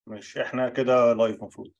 مش احنا كده لايف المفروض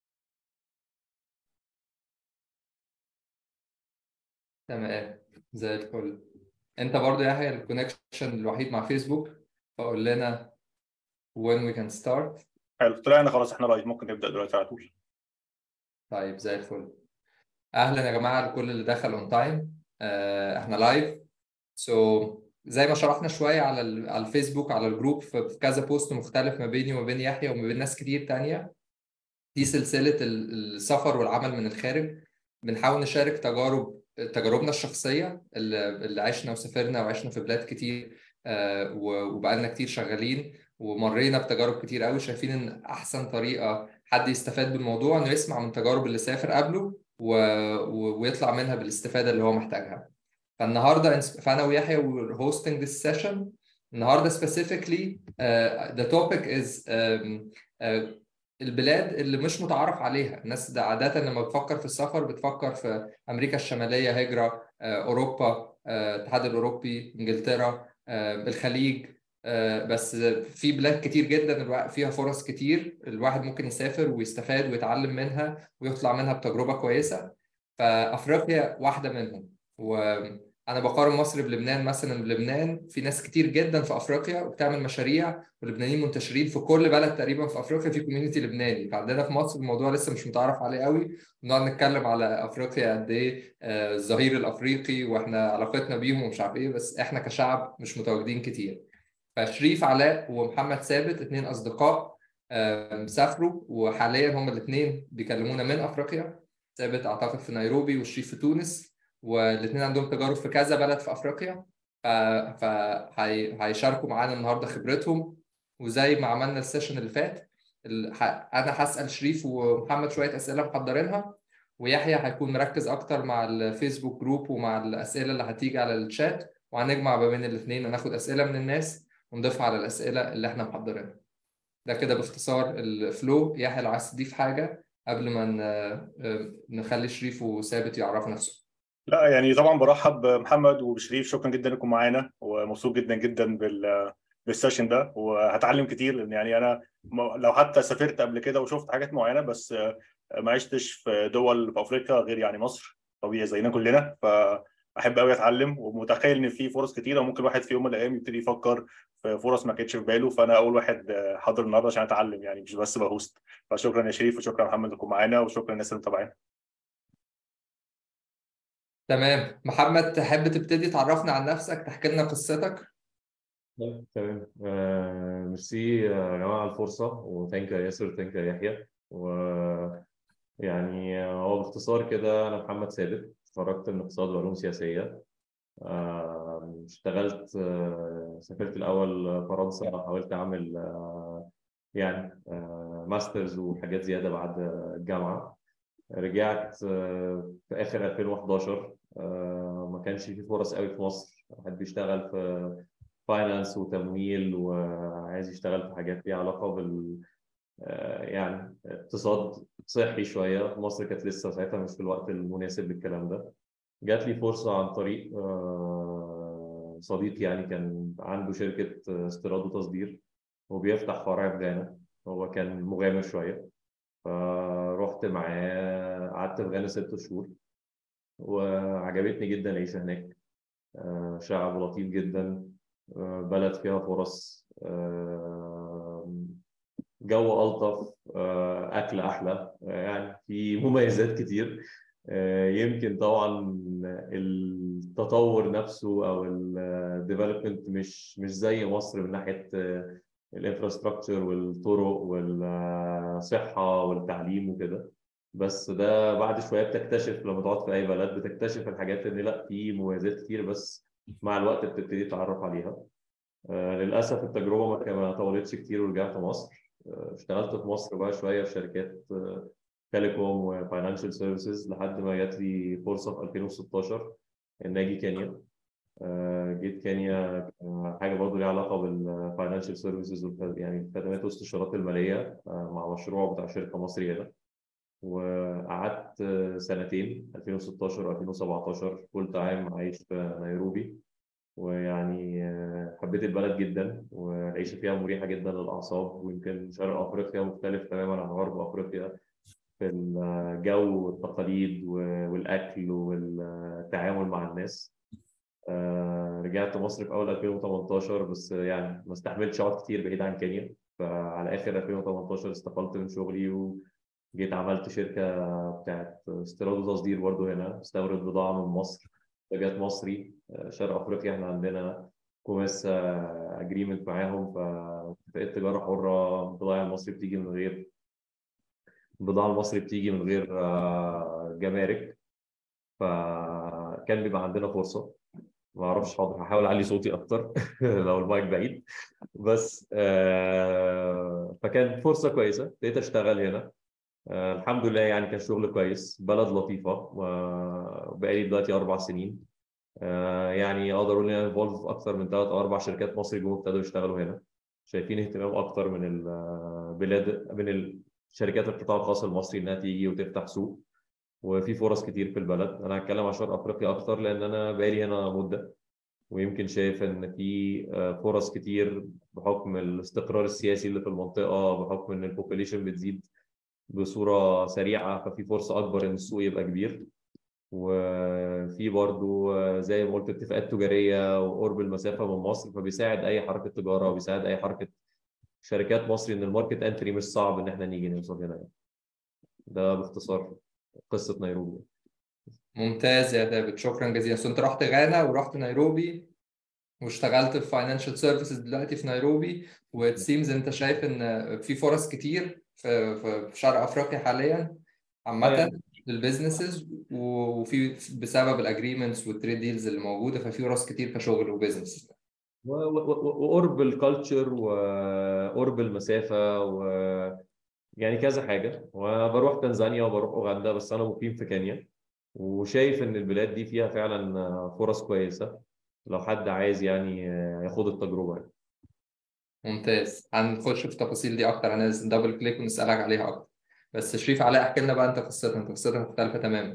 تمام زي الفل انت برضو يحيى الكونكشن الوحيد مع فيسبوك فقول لنا when we can start حلو طلعنا خلاص احنا لايف ممكن نبدا دلوقتي على طول طيب زي الفل اهلا يا جماعه لكل اللي دخل اون تايم احنا لايف سو so, زي ما شرحنا شويه على ال- على الفيسبوك على الجروب في في كذا بوست مختلف ما بيني وما بين يحيى وما بين ناس كتير تانية دي سلسله ال- السفر والعمل من الخارج بنحاول نشارك تجارب تجاربنا الشخصيه اللي اللي عشنا وسافرنا وعشنا في بلاد كتير آه، و- وبقالنا كتير شغالين ومرينا بتجارب كتير قوي شايفين ان احسن طريقه حد يستفاد بالموضوع انه يسمع من تجارب اللي سافر قبله و... و... ويطلع منها بالاستفاده اللي هو محتاجها فالنهارده فانا ويحيى we're hosting this session النهارده specifically uh, the topic is um, uh, البلاد اللي مش متعارف عليها الناس ده عادة لما بتفكر في السفر بتفكر في أمريكا الشمالية هجرة آه، أوروبا آه، الاتحاد الأوروبي إنجلترا آه، الخليج آه، بس في بلاد كتير جدا الوا- فيها فرص كتير الواحد ممكن يسافر ويستفاد ويتعلم منها ويطلع منها بتجربة كويسة فأفريقيا واحدة منهم وأنا بقارن مصر بلبنان مثلا لبنان في ناس كتير جدا في أفريقيا وبتعمل مشاريع واللبنانيين منتشرين في كل بلد تقريبا في افريقيا في كوميونتي لبناني فعندنا في مصر الموضوع لسه مش متعرف عليه قوي ونقعد نتكلم على افريقيا قد ايه آه، الظهير الافريقي واحنا علاقتنا بيهم ومش عارف ايه بس احنا كشعب مش متواجدين كتير فشريف علاء ومحمد ثابت اتنين اصدقاء آه، سافروا وحاليا هم الاثنين بيكلمونا من افريقيا ثابت اعتقد في نيروبي وشريف في تونس والاثنين عندهم تجارب في كذا بلد في افريقيا فهيشاركوا معانا النهارده خبرتهم وزي ما عملنا السيشن اللي فات ال- ح- انا هسال شريف ومحمد شويه اسئله محضرينها ويحيى هيكون مركز اكتر مع الفيسبوك جروب ومع الاسئله اللي هتيجي على الشات وهنجمع ما بين الاثنين وناخد اسئله من الناس ونضيفها على الاسئله اللي احنا محضرينها ده كده باختصار الفلو يحيى لو عايز تضيف حاجه قبل ما ن- نخلي شريف وثابت يعرفوا نفسهم لا يعني طبعا برحب بمحمد وبشريف شكرا جدا انكم معانا ومبسوط جدا جدا بال بالسيشن ده وهتعلم كتير لان يعني انا م- لو حتى سافرت قبل كده وشفت حاجات معينه بس ما عشتش في دول في افريقيا غير يعني مصر طبيعي زينا كلنا فاحب قوي اتعلم ومتخيل ان في فرص كتيره وممكن واحد في يوم من الايام يبتدي يفكر في فرص ما كانتش في باله فانا اول واحد حاضر النهارده عشان اتعلم يعني مش بس بهوست فشكرا يا شريف وشكرا يا محمد انكم معانا وشكرا الناس اللي متابعانا تمام محمد تحب تبتدي تعرفنا عن نفسك تحكي لنا قصتك طيب، تمام آه، ميرسي يا جماعة على الفرصة وثانك يا ياسر ثانك يا يحيى و يعني هو باختصار كده أنا محمد ثابت اتخرجت من اقتصاد وعلوم سياسية آه، اشتغلت آه، سافرت الأول فرنسا حاولت أعمل آه، يعني آه، ماسترز وحاجات زيادة بعد الجامعة رجعت آه، في آخر 2011 آه، ما كانش في فرص قوي في مصر حد بيشتغل في فاينانس وتمويل وعايز يشتغل في حاجات ليها علاقة بال آه، يعني اقتصاد صحي شوية مصر كانت لسه ساعتها مش في الوقت المناسب للكلام ده جات لي فرصة عن طريق آه، صديق يعني كان عنده شركة استيراد وتصدير وبيفتح فرع في غانا هو كان مغامر شوية فرحت معاه قعدت في غانا ست شهور وعجبتني جدا العيشة هناك آه، شعب لطيف جدا آه، بلد فيها فرص آه، جو ألطف آه، أكل أحلى آه، يعني في مميزات كتير آه، يمكن طبعا التطور نفسه أو الديفلوبمنت مش مش زي مصر من ناحية الانفراستراكشر والطرق والصحة والتعليم وكده بس ده بعد شوية بتكتشف لما تقعد في أي بلد بتكتشف الحاجات إن لأ في مميزات كتير بس مع الوقت بتبتدي تتعرف عليها آه، للأسف التجربة ما كان- ما طولتش كتير ورجعت مصر آه، اشتغلت في مصر بقى شوية في شركات آه، تيليكوم وفاينانشال سيرفيسز لحد ما جات لي فرصة في 2016 إن أجي كينيا آه، جيت كينيا آه، حاجة برضه ليها علاقة بالفاينانشال سيرفيسز يعني الخدمات والاستشارات المالية آه، مع مشروع بتاع شركة مصري هنا وقعدت آه، سنتين 2016 و2017 فول تايم عايش في نيروبي ويعني حبيت البلد جدا والعيشة فيها مريحة جدا للأعصاب ويمكن شرق أفريقيا مختلف تماما عن غرب أفريقيا في الجو والتقاليد والأكل والتعامل مع الناس رجعت مصر في أول 2018 بس يعني ما استحملتش أقعد كتير بعيد عن كينيا فعلى آخر 2018 استقلت من شغلي وجيت عملت شركة بتاعت استيراد وتصدير برضه هنا استورد بضاعة من مصر منتجات مصري شرق افريقيا احنا عندنا كوميس اجريمنت معاهم فاتفاقيه تجاره حره البضاعه المصري بتيجي من غير البضاعه المصري بتيجي من غير جمارك فكان بيبقى عندنا فرصه ما اعرفش حاضر هحاول اعلي صوتي اكتر لو المايك بعيد بس فكان فرصه كويسه ابتديت اشتغل هنا آه الحمد لله يعني كان شغل كويس بلد لطيفة وبقالي دلوقتي أربع سنين آه يعني أقدر أقول إن أنا انفولف أكثر من ثلاث أو أربع شركات مصري جم ابتدوا يشتغلوا هنا شايفين اهتمام أكتر من البلاد من الشركات القطاع الخاص المصري إنها تيجي وتفتح سوق وفي فرص كتير في البلد أنا هتكلم عن شرق أفريقيا أكتر لأن أنا بقالي هنا مدة ويمكن شايف ان في فرص كتير بحكم الاستقرار السياسي اللي في المنطقه بحكم ان البوبوليشن بتزيد بصوره سريعه ففي فرصه اكبر ان السوق يبقى كبير وفي برضو زي ما قلت اتفاقات تجاريه وقرب المسافه من مصر فبيساعد اي حركه تجاره وبيساعد اي حركه شركات مصري ان الماركت انتري مش صعب ان احنا نيجي نوصل هنا ده باختصار قصه نيروبي ممتاز يا دافيد شكرا جزيلا انت رحت غانا ورحت نيروبي واشتغلت في فاينانشال سيرفيسز دلوقتي في نيروبي وات سيمز انت شايف ان في فرص كتير في في شرق افريقيا حاليا عامه للبزنسز وفي بسبب الاجريمنتس والتريد ديلز اللي موجوده ففي فرص كتير كشغل وبزنس وقرب الكالتشر وقرب المسافه و يعني كذا حاجه وبروح تنزانيا وبروح اوغندا بس انا مقيم في كينيا وشايف ان البلاد دي فيها فعلا فرص كويسه لو حد عايز يعني ياخد التجربه يعني. ممتاز هنخش في التفاصيل دي اكتر هننزل دبل كليك ونسالك عليها اكتر بس شريف علاء احكي لنا بقى انت قصتك انت قصتك مختلفه تماما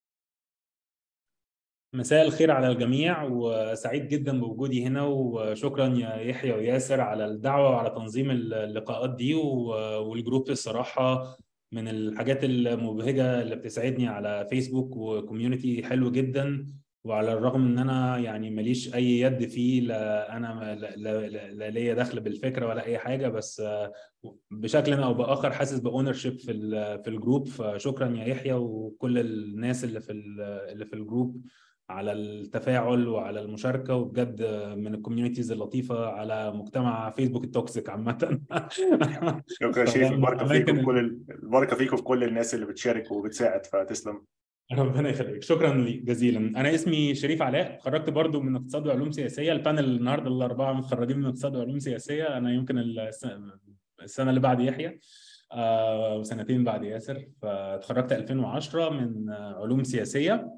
مساء الخير على الجميع وسعيد جدا بوجودي هنا وشكرا يا يحيى وياسر على الدعوه وعلى تنظيم اللقاءات دي والجروب الصراحه من الحاجات المبهجه اللي بتسعدني على فيسبوك وكوميونتي حلو جدا وعلى الرغم ان انا يعني ماليش اي يد فيه لا انا لا, لا, لا ليا دخل بالفكره ولا اي حاجه بس بشكل او باخر حاسس باونرشيب في في الجروب فشكرا يا يحيى وكل الناس اللي في اللي في الجروب على التفاعل وعلى المشاركه وبجد من الكوميونيتيز اللطيفه على مجتمع فيسبوك التوكسيك عامه شكرا شريف البركه فيكم كل البركه فيكم في كل الناس اللي بتشارك وبتساعد فتسلم ربنا يخليك شكرا جزيلا انا اسمي شريف علاء اتخرجت برضو من اقتصاد وعلوم سياسيه البانل النهارده الاربعه متخرجين من اقتصاد وعلوم سياسيه انا يمكن السنه اللي بعد يحيى آه وسنتين بعد ياسر فاتخرجت 2010 من علوم سياسيه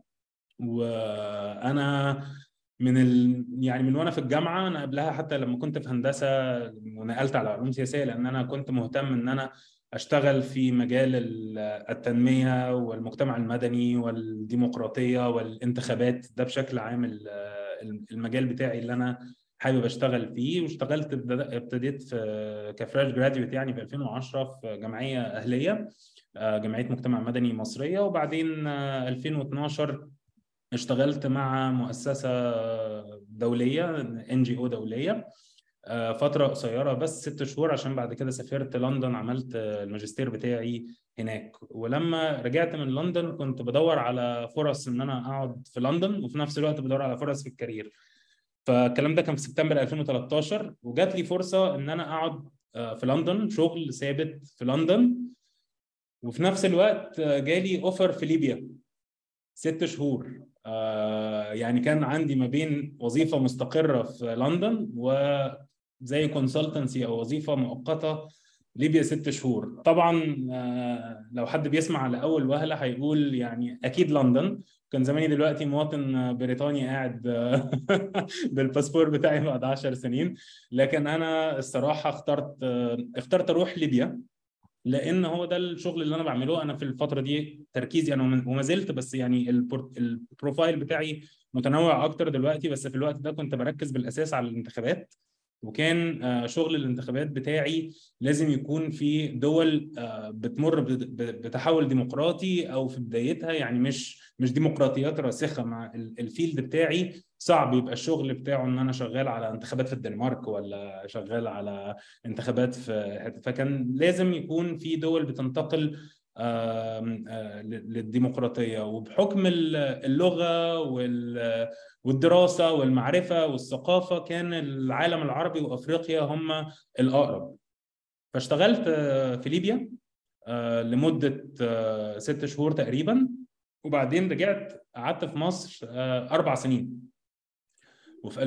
وانا من ال... يعني من وانا في الجامعه انا قبلها حتى لما كنت في هندسه ونقلت على علوم سياسيه لان انا كنت مهتم ان انا اشتغل في مجال التنميه والمجتمع المدني والديمقراطيه والانتخابات ده بشكل عام المجال بتاعي اللي انا حابب اشتغل فيه واشتغلت ابتديت في كفريش جراديويت يعني في 2010 في جمعيه اهليه جمعيه مجتمع مدني مصريه وبعدين 2012 اشتغلت مع مؤسسه دوليه ان جي او دوليه فتره قصيره بس ست شهور عشان بعد كده سافرت لندن عملت الماجستير بتاعي هناك ولما رجعت من لندن كنت بدور على فرص ان انا اقعد في لندن وفي نفس الوقت بدور على فرص في الكارير فالكلام ده كان في سبتمبر 2013 وجات لي فرصه ان انا اقعد في لندن شغل ثابت في لندن وفي نفس الوقت جالي اوفر في ليبيا ست شهور آه يعني كان عندي ما بين وظيفه مستقره في لندن وزي كونسلتنسي او وظيفه مؤقته ليبيا ست شهور طبعا آه لو حد بيسمع على اول وهله هيقول يعني اكيد لندن كان زماني دلوقتي مواطن بريطاني قاعد بالباسبور بتاعي بعد 10 سنين لكن انا الصراحه اخترت اخترت اروح ليبيا لان هو ده الشغل اللي انا بعمله انا في الفتره دي تركيزي انا وما- وما زلت بس يعني البور- البروفايل بتاعي متنوع اكتر دلوقتي بس في الوقت ده كنت بركز بالاساس على الانتخابات وكان آه، شغل الانتخابات بتاعي لازم يكون في دول آه، بتمر بت- ب- بتحول ديمقراطي او في بدايتها يعني مش مش ديمقراطيات راسخه مع ال- الفيلد بتاعي صعب يبقى الشغل بتاعه ان انا شغال على انتخابات في الدنمارك ولا شغال على انتخابات في حتة. فكان لازم يكون في دول بتنتقل آم، آه، ل- للديمقراطيه وبحكم ال- اللغه وال والدراسه والمعرفه والثقافه كان العالم العربي وافريقيا هم الاقرب فاشتغلت آه، في ليبيا آه، لمده آه، ست شهور تقريبا وبعدين رجعت قعدت في مصر آه، اربع سنين وفي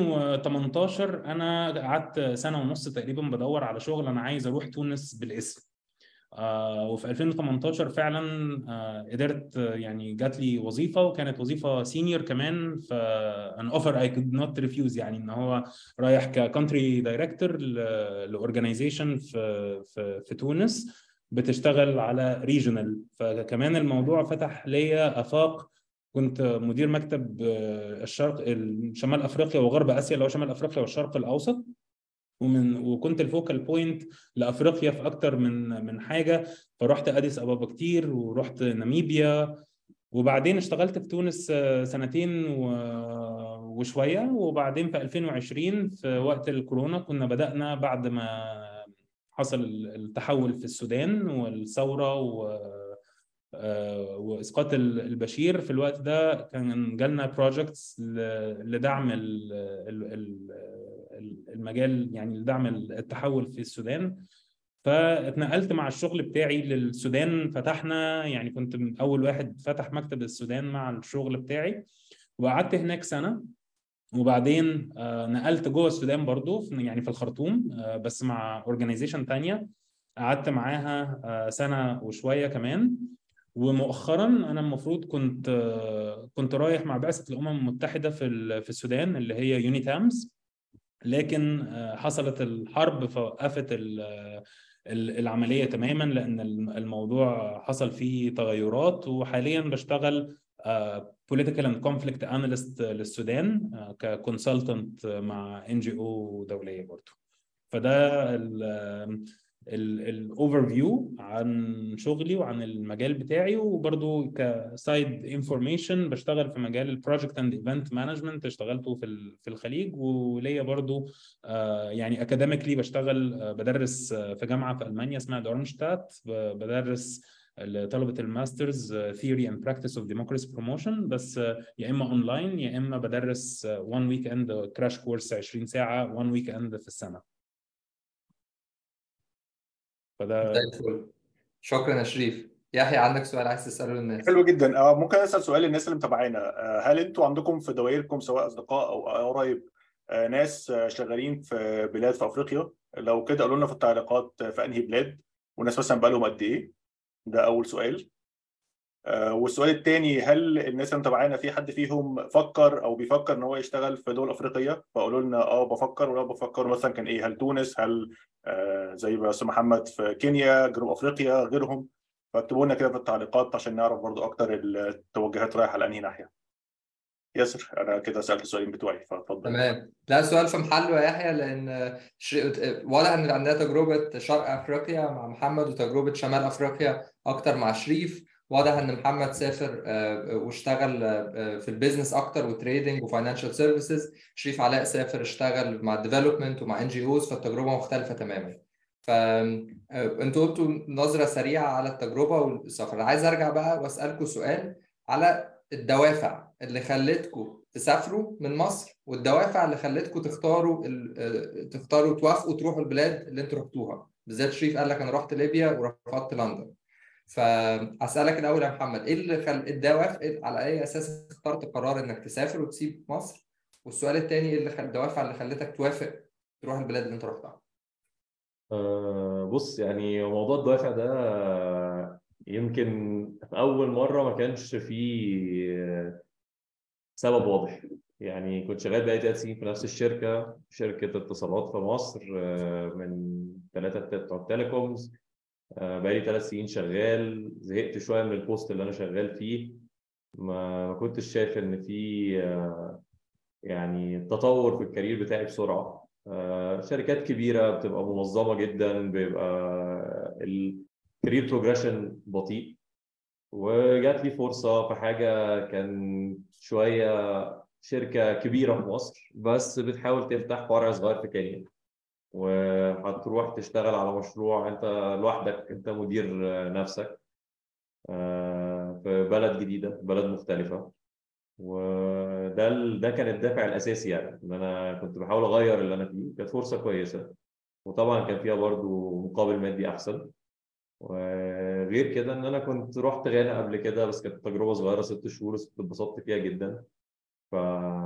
2018 انا قعدت سنه ونص تقريبا بدور على شغل انا عايز اروح تونس بالاسم آه وفي 2018 فعلا آه قدرت آه، يعني جات لي وظيفه وكانت وظيفه سينيور كمان في ان اوفر اي كود نوت ريفيوز يعني ان هو رايح ككونتري دايركتور لاورجنايزيشن في في في تونس بتشتغل على ريجونال فكمان الموضوع فتح ليا افاق كنت مدير مكتب آه، الشرق شمال افريقيا وغرب اسيا اللي هو شمال افريقيا والشرق الاوسط ومن وكنت الفوكال بوينت لافريقيا في اكتر من من حاجه فرحت اديس ابابا كتير ورحت ناميبيا وبعدين اشتغلت في تونس آه، سنتين و- وشويه وبعدين في 2020 في وقت الكورونا كنا بدانا بعد ما حصل التحول في السودان والثوره و آه، واسقاط ال- البشير في الوقت ده كان جالنا بروجكتس لدعم ال- ال- ال- ال- المجال يعني لدعم التحول في السودان فاتنقلت مع الشغل بتاعي للسودان فتحنا يعني كنت من اول واحد فتح مكتب السودان مع الشغل بتاعي وقعدت هناك سنه وبعدين آه، نقلت جوه السودان برضو في- يعني في الخرطوم آه، بس مع اورجانيزيشن تانية قعدت معاها آه، سنه وشويه كمان ومؤخرا انا المفروض كنت آه، كنت رايح مع بعثه الامم المتحده في ال- في السودان اللي هي يونيتامز لكن آه، حصلت الحرب فوقفت ال- ال- العمليه تماما لان الم- الموضوع حصل فيه تغيرات وحاليا بشتغل آه، political and conflict analyst للسودان آه، ككونسلتنت مع ان جي او دوليه برضه فده الاوفر فيو عن شغلي وعن المجال بتاعي وبرضو كسايد انفورميشن بشتغل في مجال البروجكت اند ايفنت مانجمنت اشتغلته في ال- في الخليج وليا برضو آه، يعني اكاديميكلي بشتغل آه، بدرس آه، في جامعه في المانيا اسمها دورمشتات ب- بدرس لطلبه الماسترز ثيوري اند براكتس اوف ديموكراسي بروموشن بس آه، يا اما اونلاين يا اما بدرس 1 ويك اند كراش كورس 20 ساعه 1 ويك اند في السنه فده زي الفل شكرا يا شريف يحيى عندك سؤال عايز تسأله للناس حلو جدا آه، ممكن اسال سؤال للناس اللي متابعينا آه، هل انتوا عندكم في دوائركم سواء اصدقاء او قرايب آه، ناس آه، شغالين في بلاد في افريقيا لو كده قولوا لنا في التعليقات آه، في انهي بلاد والناس مثلا بقالهم قد ايه ده اول سؤال آه، والسؤال الثاني هل الناس اللي متابعانا في حد فيهم فكر او بيفكر ان هو يشتغل في دول افريقيه فقولوا لنا اه بفكر ولا بفكر مثلا كان ايه هل تونس هل آه، زي ما استاذ محمد في كينيا جنوب افريقيا غيرهم فاكتبوا لنا كده في التعليقات عشان نعرف برضو اكتر التوجهات رايحه لانهي ناحيه ياسر انا كده سالت السؤالين بتوعي فاتفضل تمام لا سؤال في محله يا يحيى لان ش... واضح ان عندنا تجربه شرق افريقيا مع محمد وتجربه شمال افريقيا اكتر مع شريف واضح ان محمد سافر آه، واشتغل آه، في البيزنس اكتر وتريدنج وفاينانشال سيرفيسز شريف علاء سافر اشتغل مع الديفلوبمنت ومع ان جي اوز فالتجربه مختلفه تماما فانتوا قلتوا نظره سريعه على التجربه والسفر عايز ارجع بقى واسالكم سؤال على الدوافع اللي خلتكم تسافروا من مصر والدوافع اللي خلتكم تختاروا ال- آه، تختاروا توافقوا تروحوا البلاد اللي انتوا رحتوها بالذات شريف قال لك انا رحت ليبيا ورفضت لندن فاسالك الاول يا محمد ايه اللي خل... الدوافع إيه- على اي اساس اخترت القرار انك تسافر وتسيب مصر والسؤال الثاني ايه اللي خل... الدوافع اللي خلتك توافق تروح البلاد اللي انت رحتها آه، بص يعني موضوع الدوافع ده آه، يمكن في أول مرة ما كانش فيه آه، سبب واضح يعني كنت شغال بقالي ثلاث سنين في نفس الشركة شركة اتصالات في مصر آه، من ثلاثة بتوع التليكومز آه، بقالي ثلاث سنين شغال زهقت شويه من البوست اللي انا شغال فيه ما ما كنتش شايف ان في آه، يعني تطور في الكارير بتاعي بسرعه آه، شركات كبيره بتبقى منظمه جدا بيبقى الكارير بروجريشن بطيء وجات لي فرصه في حاجه كان شويه شركه كبيره في مصر بس بتحاول تفتح فرع صغير في كينيا وهتروح تشتغل على مشروع انت لوحدك انت مدير نفسك آه، في بلد جديده بلد مختلفه وده ال- ده كان الدافع الاساسي يعني ان انا كنت بحاول اغير اللي انا فيه كانت فرصه كويسه وطبعا كان فيها برضو مقابل مادي احسن وغير كده ان انا كنت رحت غانا قبل كده بس كانت تجربه صغيره ست شهور بس اتبسطت فيها جدا ف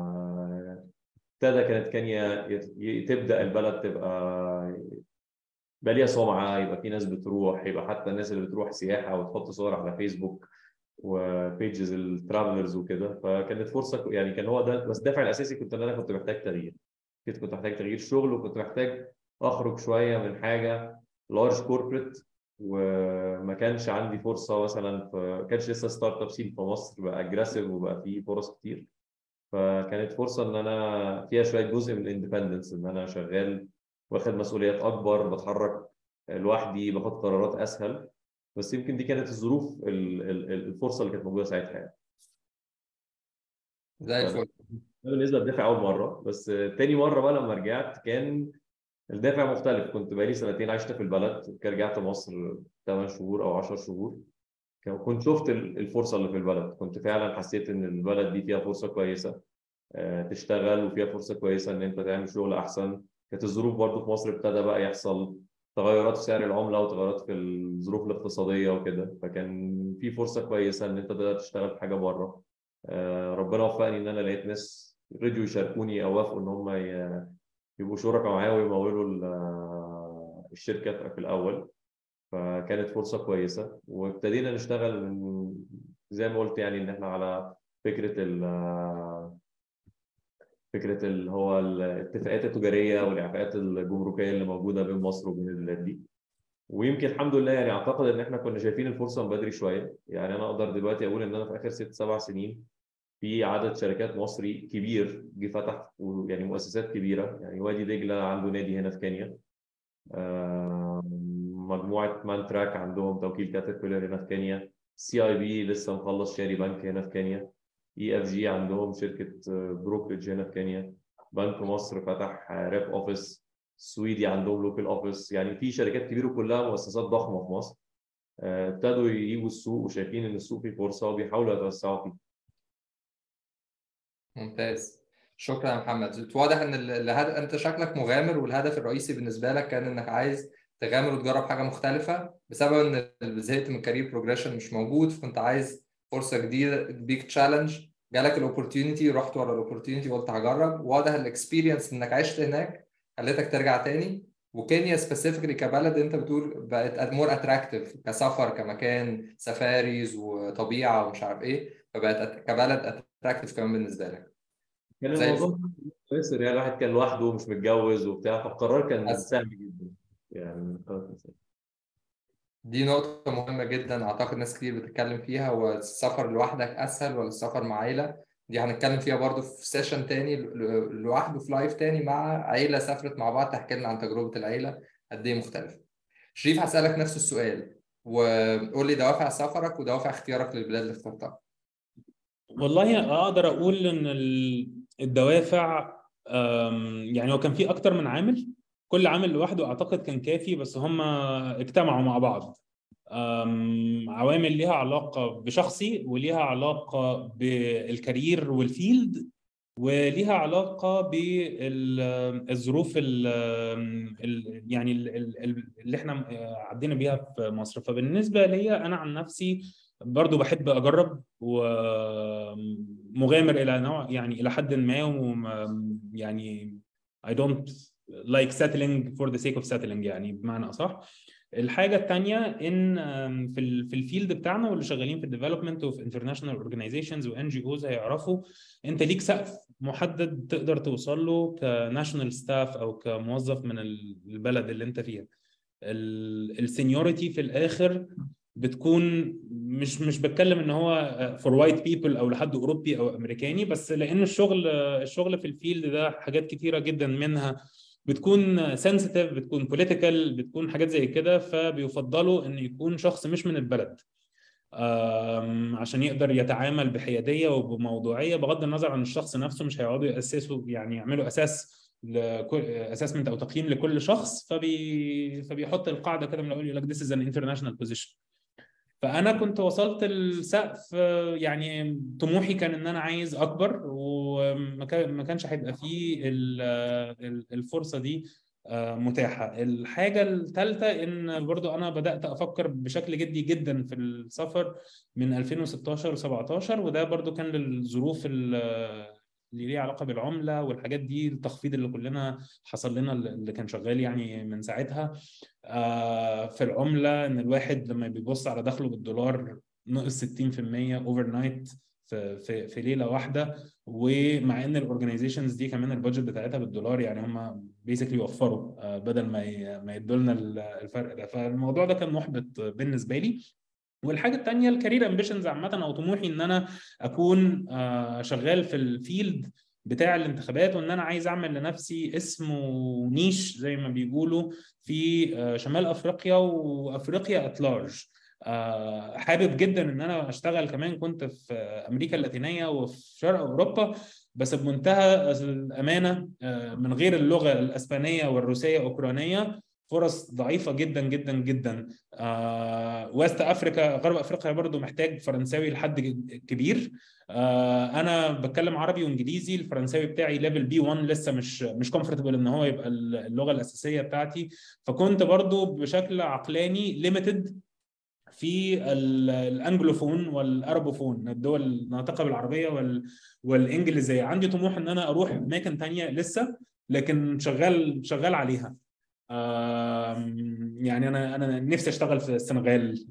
ابتدى كانت كينيا يت- ي- تبدا البلد تبقى يبقى ليها سمعه يبقى في ناس بتروح يبقى حتى الناس اللي بتروح سياحه وتحط صور على فيسبوك وبيجز الترافلرز وكده فكانت فرصه يعني كان هو ده بس الدافع الاساسي كنت ان انا كنت محتاج تغيير كنت كنت محتاج تغيير شغل وكنت محتاج اخرج شويه من حاجه لارج كوربريت وما كانش عندي فرصه مثلا في ما كانش لسه ستارت اب سين في مصر بقى اجريسيف وبقى فيه فرص كتير فكانت فرصه ان انا فيها شويه جزء من الاندبندنس ان انا شغال واخد مسؤوليات اكبر بتحرك لوحدي باخد قرارات اسهل بس يمكن دي كانت الظروف ال- ال- الفرصه اللي كانت موجوده ساعتها يعني زي الفل ده بالنسبه للدافع اول مره بس تاني مره بقى لما رجعت كان الدافع مختلف كنت بقالي سنتين عشت في البلد كده رجعت مصر 8 شهور او 10 شهور كان- كنت شفت ال- الفرصه اللي في البلد كنت فعلا حسيت ان البلد دي فيها فرصه كويسه آه، تشتغل وفيها فرصه كويسه ان انت تعمل شغل احسن كانت الظروف برضو في مصر ابتدى بقى يحصل تغيرات في سعر العمله وتغيرات في الظروف الاقتصاديه وكده فكان في فرصه كويسه ان انت تقدر تشتغل في حاجه بره آه، ربنا وفقني ان انا لقيت ناس رضيوا يشاركوني او وافقوا ان هم ي- يبقوا شركاء معايا ويمولوا ال- آه، الشركه في الاول فكانت فرصه كويسه وابتدينا نشتغل من زي ما قلت يعني ان احنا على فكره ال فكره اللي هو الاتفاقات التجاريه والاعفاءات الجمركيه اللي موجوده بين مصر وبين البلاد دي ويمكن الحمد لله يعني اعتقد ان احنا كنا شايفين الفرصه من بدري شويه يعني انا اقدر دلوقتي اقول ان انا في اخر ست سبع سنين في عدد شركات مصري كبير جه فتح يعني مؤسسات كبيره يعني وادي دجله عنده نادي هنا في كينيا آه، مجموعه مانتراك عندهم توكيل كاتربيلر هنا في كينيا سي اي بي لسه مخلص شاري بنك هنا في كينيا اي اف جي عندهم شركه بروكرج هنا في كينيا بنك مصر فتح ريب اوفيس السويدي عندهم لوكال اوفيس يعني في شركات كبيره كلها مؤسسات ضخمه في مصر آه، ابتدوا يجيبوا السوق وشايفين ان السوق فيه فرصه وبيحاولوا يتوسعوا فيه ممتاز شكرا يا محمد واضح ان ال- الهد... انت شكلك مغامر والهدف الرئيسي بالنسبه لك كان انك عايز تغامر وتجرب حاجه مختلفه بسبب ان زهقت من الكارير بروجريشن مش موجود فكنت عايز فرصه جديده بيك تشالنج جالك الاوبورتيونيتي رحت ورا الاوبورتيونيتي وقلت هجرب واضح الاكسبيرينس انك عشت هناك خلتك ترجع تاني وكينيا سبيسيفيكلي كبلد انت بتقول بقت مور اتراكتيف كسفر كمكان سفاريز وطبيعه ومش عارف ايه فبقت أت- كبلد اتراكتيف كمان بالنسبه لك كان زي الموضوع ياسر يعني الواحد كان لوحده ومش متجوز وبتاع فالقرار كان بس. سهل جدا يعني القرار كان سهل. دي نقطة مهمة جدا أعتقد ناس كتير بتتكلم فيها هو السفر لوحدك أسهل ولا السفر مع عيلة دي هنتكلم فيها برضو في سيشن تاني ل- لوحده في لايف تاني مع عيلة سافرت مع بعض تحكي لنا عن تجربة العيلة قد إيه مختلفة شريف هسألك نفس السؤال وقول لي دوافع سفرك ودوافع اختيارك للبلاد اللي اخترتها والله اقدر اقول ان ال- الدوافع أم، يعني هو كان في اكتر من عامل كل عامل لوحده اعتقد كان كافي بس هم اجتمعوا مع بعض أم، عوامل ليها علاقة بشخصي وليها علاقة بالكارير والفيلد وليها علاقة بالظروف يعني ال- ال- ال- اللي احنا عدينا بيها في مصر فبالنسبة لي أنا عن نفسي برضو بحب أجرب ومغامر إلى نوع يعني إلى حد ما وم- يعني I don't like settling for the sake of settling يعني بمعنى أصح الحاجة التانية إن آم، في ال في الفيلد بتاعنا واللي شغالين في الديفلوبمنت وفي انترناشونال اورجانيزيشنز وان جي اوز هيعرفوا انت ليك سقف محدد تقدر توصل له كناشونال ستاف او كموظف من ال- البلد اللي انت فيها السينيورتي في الاخر بتكون مش مش بتكلم ان هو فور وايت بيبل او لحد اوروبي او امريكاني بس لان الشغل الشغل في الفيلد ده حاجات كتيره جدا منها بتكون سنسيتيف بتكون بوليتيكال بتكون حاجات زي كده فبيفضلوا ان يكون شخص مش من البلد عشان يقدر يتعامل بحياديه وبموضوعيه بغض النظر عن الشخص نفسه مش هيقعدوا ياسسوا يعني يعملوا اساس لكل اسسمنت او تقييم لكل شخص فبي فبيحط القاعده كده من الاول يقول لك this is an international position فانا كنت وصلت السقف يعني طموحي كان ان انا عايز اكبر وما كانش هيبقى فيه الفرصه دي متاحه الحاجه الثالثه ان برضو انا بدات افكر بشكل جدي جدا في السفر من 2016 و17 وده برضو كان للظروف اللي ليه علاقه بالعمله والحاجات دي التخفيض اللي كلنا حصل لنا اللي كان شغال يعني من ساعتها في العمله ان الواحد لما بيبص على دخله بالدولار نقص 60% اوفر نايت في في في ليله واحده ومع ان الاورجنايزيشنز دي كمان البادجت بتاعتها بالدولار يعني هم بيسكلي وفروا بدل ما ما يدوا لنا الفرق ده فالموضوع ده كان محبط بالنسبه لي والحاجه الثانيه الكارير امبيشنز عامه او طموحي ان انا اكون شغال في الفيلد بتاع الانتخابات وان انا عايز اعمل لنفسي اسم ونيش زي ما بيقولوا في شمال افريقيا وافريقيا ات لارج حابب جدا ان انا اشتغل كمان كنت في امريكا اللاتينيه وفي شرق اوروبا بس بمنتهى الامانه من غير اللغه الاسبانيه والروسيه واوكرانيه فرص ضعيفة جدا جدا جدا آه ويست أفريقيا غرب أفريقيا برضو محتاج فرنساوي لحد كبير آه أنا بتكلم عربي وإنجليزي الفرنساوي بتاعي ليفل بي 1 لسه مش مش كومفورتبل إن هو يبقى اللغة الأساسية بتاعتي فكنت برضو بشكل عقلاني ليميتد في الانجلوفون والاربوفون الدول الناطقه بالعربيه وال والانجليزيه عندي طموح ان انا اروح اماكن تانية لسه لكن شغال شغال عليها يعني انا انا نفسي اشتغل في السنغال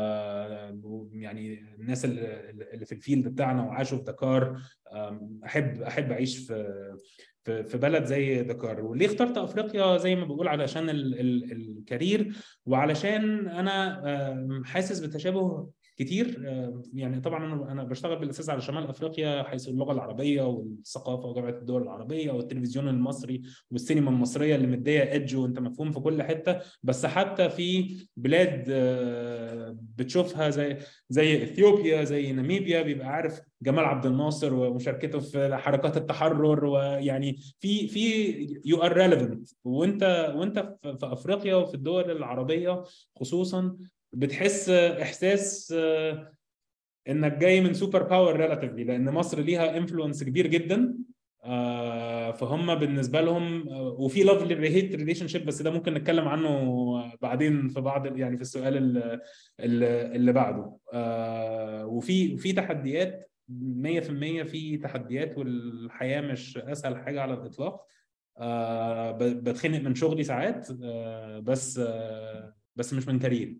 يعني الناس اللي في الفيلد بتاعنا وعاشوا في دكار احب احب اعيش في في بلد زي دكار وليه اخترت افريقيا زي ما بقول علشان ال ال الكارير وعلشان انا حاسس بتشابه كتير يعني طبعا انا انا بشتغل بالاساس على شمال افريقيا حيث اللغه العربيه والثقافه وجامعه الدول العربيه والتلفزيون المصري والسينما المصريه اللي مديه ايدج وانت مفهوم في كل حته بس حتى في بلاد بتشوفها زي زي اثيوبيا زي ناميبيا بيبقى عارف جمال عبد الناصر ومشاركته في حركات التحرر ويعني في في يو ار ريليفنت وانت وانت في افريقيا وفي الدول العربيه خصوصا بتحس احساس انك جاي من سوبر باور ريلاتيفلي لان مصر ليها انفلونس كبير جدا فهم بالنسبه لهم وفي لاف هيت ريليشن شيب بس ده ممكن نتكلم عنه بعدين في بعض يعني في السؤال اللي, اللي بعده وفي في تحديات 100% في تحديات والحياه مش اسهل حاجه على الاطلاق بتخنق من شغلي ساعات بس بس مش من كارير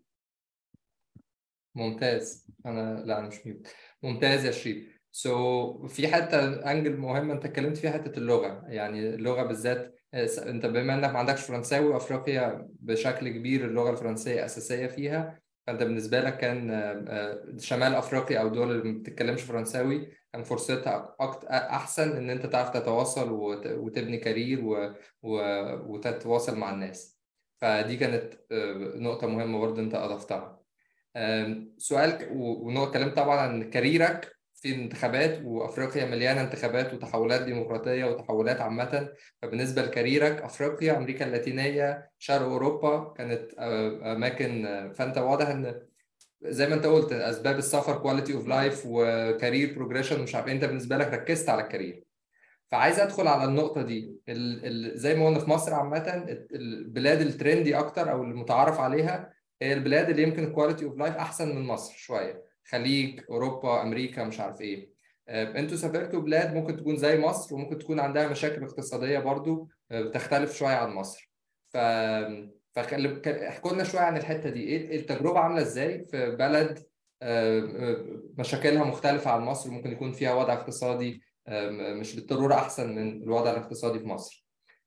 ممتاز انا لا انا مش ميوت ممتاز يا شريف سو so, في حته انجل مهمه انت اتكلمت فيها حته اللغه يعني اللغه بالذات انت بما انك ما عندكش فرنساوي وافريقيا بشكل كبير اللغه الفرنسيه اساسيه فيها فانت بالنسبه لك كان شمال افريقيا او دول اللي ما بتتكلمش فرنساوي كان فرصتها احسن ان انت تعرف تتواصل وتبني كارير وتتواصل مع الناس فدي كانت نقطه مهمه برضه انت اضفتها سؤال ونقطة اتكلمت طبعا عن كاريرك في الانتخابات وافريقيا مليانه انتخابات وتحولات ديمقراطيه وتحولات عامه فبالنسبه لكاريرك افريقيا امريكا اللاتينيه شرق اوروبا كانت اماكن فانت واضح ان زي ما انت قلت اسباب السفر كواليتي اوف لايف وكارير بروجريشن مش عارف انت بالنسبه لك ركزت على الكارير فعايز ادخل على النقطه دي ال ال زي ما قلنا في مصر عامه البلاد الترندي اكتر او المتعارف عليها هي البلاد اللي يمكن الكواليتي اوف لايف احسن من مصر شويه خليج اوروبا امريكا مش عارف ايه انتوا سافرتوا بلاد ممكن تكون زي مصر وممكن تكون عندها مشاكل اقتصاديه برضو بتختلف شويه عن مصر ف احكوا لنا شويه عن الحته دي ايه التجربه عامله ازاي في بلد مشاكلها مختلفه عن مصر ممكن يكون فيها وضع اقتصادي مش بالضروره احسن من الوضع الاقتصادي في مصر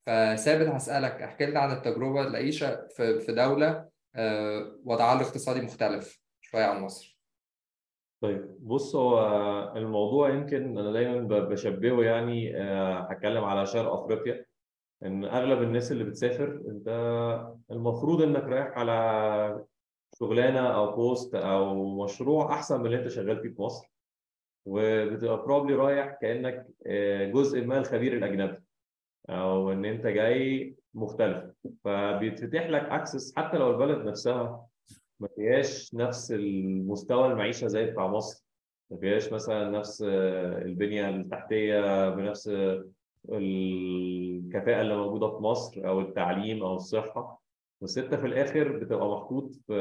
فثابت هسألك احكي لنا عن التجربة العيشة في في دولة آه، وضعها الاقتصادي مختلف شوية عن مصر طيب بص هو الموضوع يمكن انا دايما ب- بشبهه يعني آه، هتكلم على شرق افريقيا ان اغلب الناس اللي بتسافر انت المفروض انك رايح على شغلانه او بوست او مشروع احسن من اللي انت شغال فيه في مصر وبتبقى بروبلي رايح كانك آه، جزء ما الخبير الاجنبي او ان انت جاي مختلف فبيتفتح لك اكسس حتى لو البلد نفسها ما فيهاش نفس المستوى المعيشه زي بتاع مصر ما فيهاش مثلا نفس آه، البنيه التحتيه بنفس آه، الكفاءه اللي موجوده في مصر او التعليم او الصحه بس انت في الاخر بتبقى محطوط في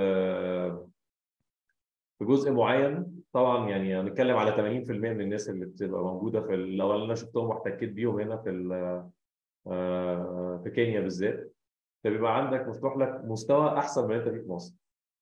في جزء معين طبعا يعني هنتكلم على 80% من الناس اللي بتبقى موجوده في ال- لو انا شفتهم واحتكيت بيهم هنا في ال- آه، في كينيا بالذات فبيبقى عندك مفتوح لك مستوى احسن من اللي انت فيه في مصر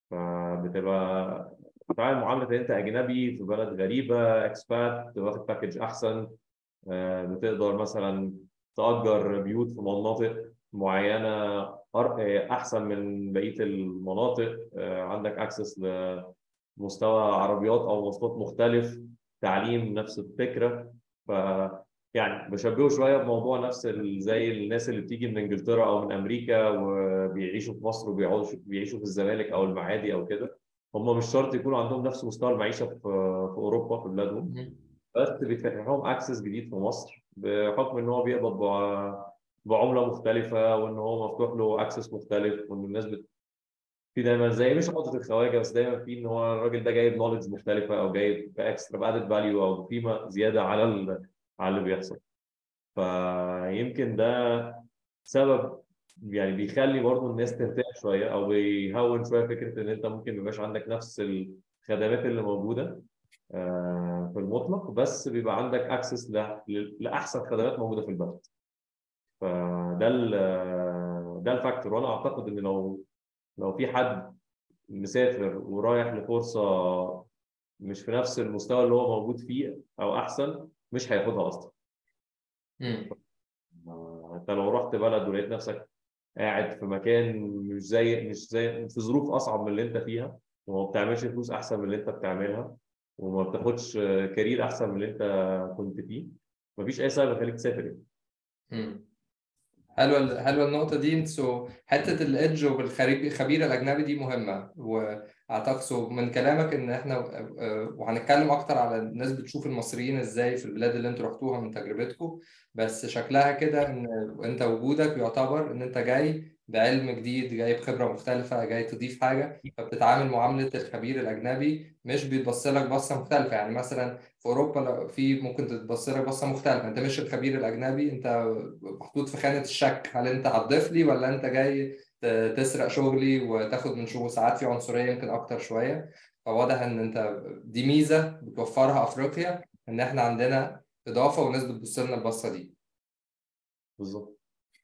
فبتبقى بتتعامل معامله ان انت اجنبي في بلد غريبه اكسبات واخد باكج احسن آه، بتقدر مثلا تأجر بيوت في مناطق معينه أر- آه، احسن من بقيه المناطق آه، عندك اكسس لمستوى عربيات او مواصلات مختلف تعليم نفس الفكره ف يعني بشبهه شويه بموضوع نفس ال- زي الناس اللي بتيجي من انجلترا او من امريكا وبيعيشوا في مصر وبيقعدوا بيعيشوا في الزمالك او المعادي او كده هم مش شرط يكونوا عندهم نفس مستوى المعيشه في في اوروبا في بلادهم بس بيفتح لهم اكسس جديد في مصر بحكم ان هو بيقبض بع- بعمله مختلفه وان هو مفتوح له اكسس مختلف وان الناس بت... في دايما زي مش عقده الخواجه بس دايما في ان هو الراجل ده جايب نولج مختلفه او جايب باكسترا بادد فاليو او قيمه زياده على ال... على اللي بيحصل فيمكن ده سبب يعني بيخلي برضه الناس ترتاح شويه او بيهون شويه فكره ان انت ممكن ما يبقاش عندك نفس الخدمات اللي موجوده آه، في المطلق بس بيبقى عندك اكسس لاحسن خدمات موجوده في البلد فده ال- آه، ده الفاكتور وانا اعتقد ان لو لو في حد مسافر ورايح لفرصه مش في نفس المستوى اللي هو موجود فيه او احسن مش هياخدها اصلا مم. آه، انت لو رحت بلد ولقيت نفسك قاعد في مكان مش زي مش زي في ظروف اصعب من اللي انت فيها وما بتعملش فلوس احسن من اللي انت بتعملها وما بتاخدش كارير احسن من اللي انت كنت فيه مفيش اي سبب يخليك تسافر يعني. مم. حلوه حلوه النقطه دي سو حته الايدج وبالخبير الاجنبي دي مهمه واعتقد سو من كلامك ان احنا آه، وهنتكلم اكتر على الناس بتشوف المصريين ازاي في البلاد اللي انتوا رحتوها من تجربتكم بس شكلها كده ان انت وجودك يعتبر ان انت جاي بعلم جديد جاي بخبره مختلفه جاي تضيف حاجه فبتتعامل معامله الخبير الاجنبي مش بيتبص لك بصه مختلفه يعني مثلا في اوروبا لو في ممكن تتبص لك بصه مختلفه انت مش الخبير الاجنبي انت محطوط في خانه الشك هل انت هتضيف لي ولا انت جاي ت- تسرق شغلي وتاخد من شغل ساعات في عنصريه يمكن اكتر شويه فواضح ان انت دي ميزه بتوفرها افريقيا ان احنا عندنا اضافه وناس بتبص لنا البصه دي بالظبط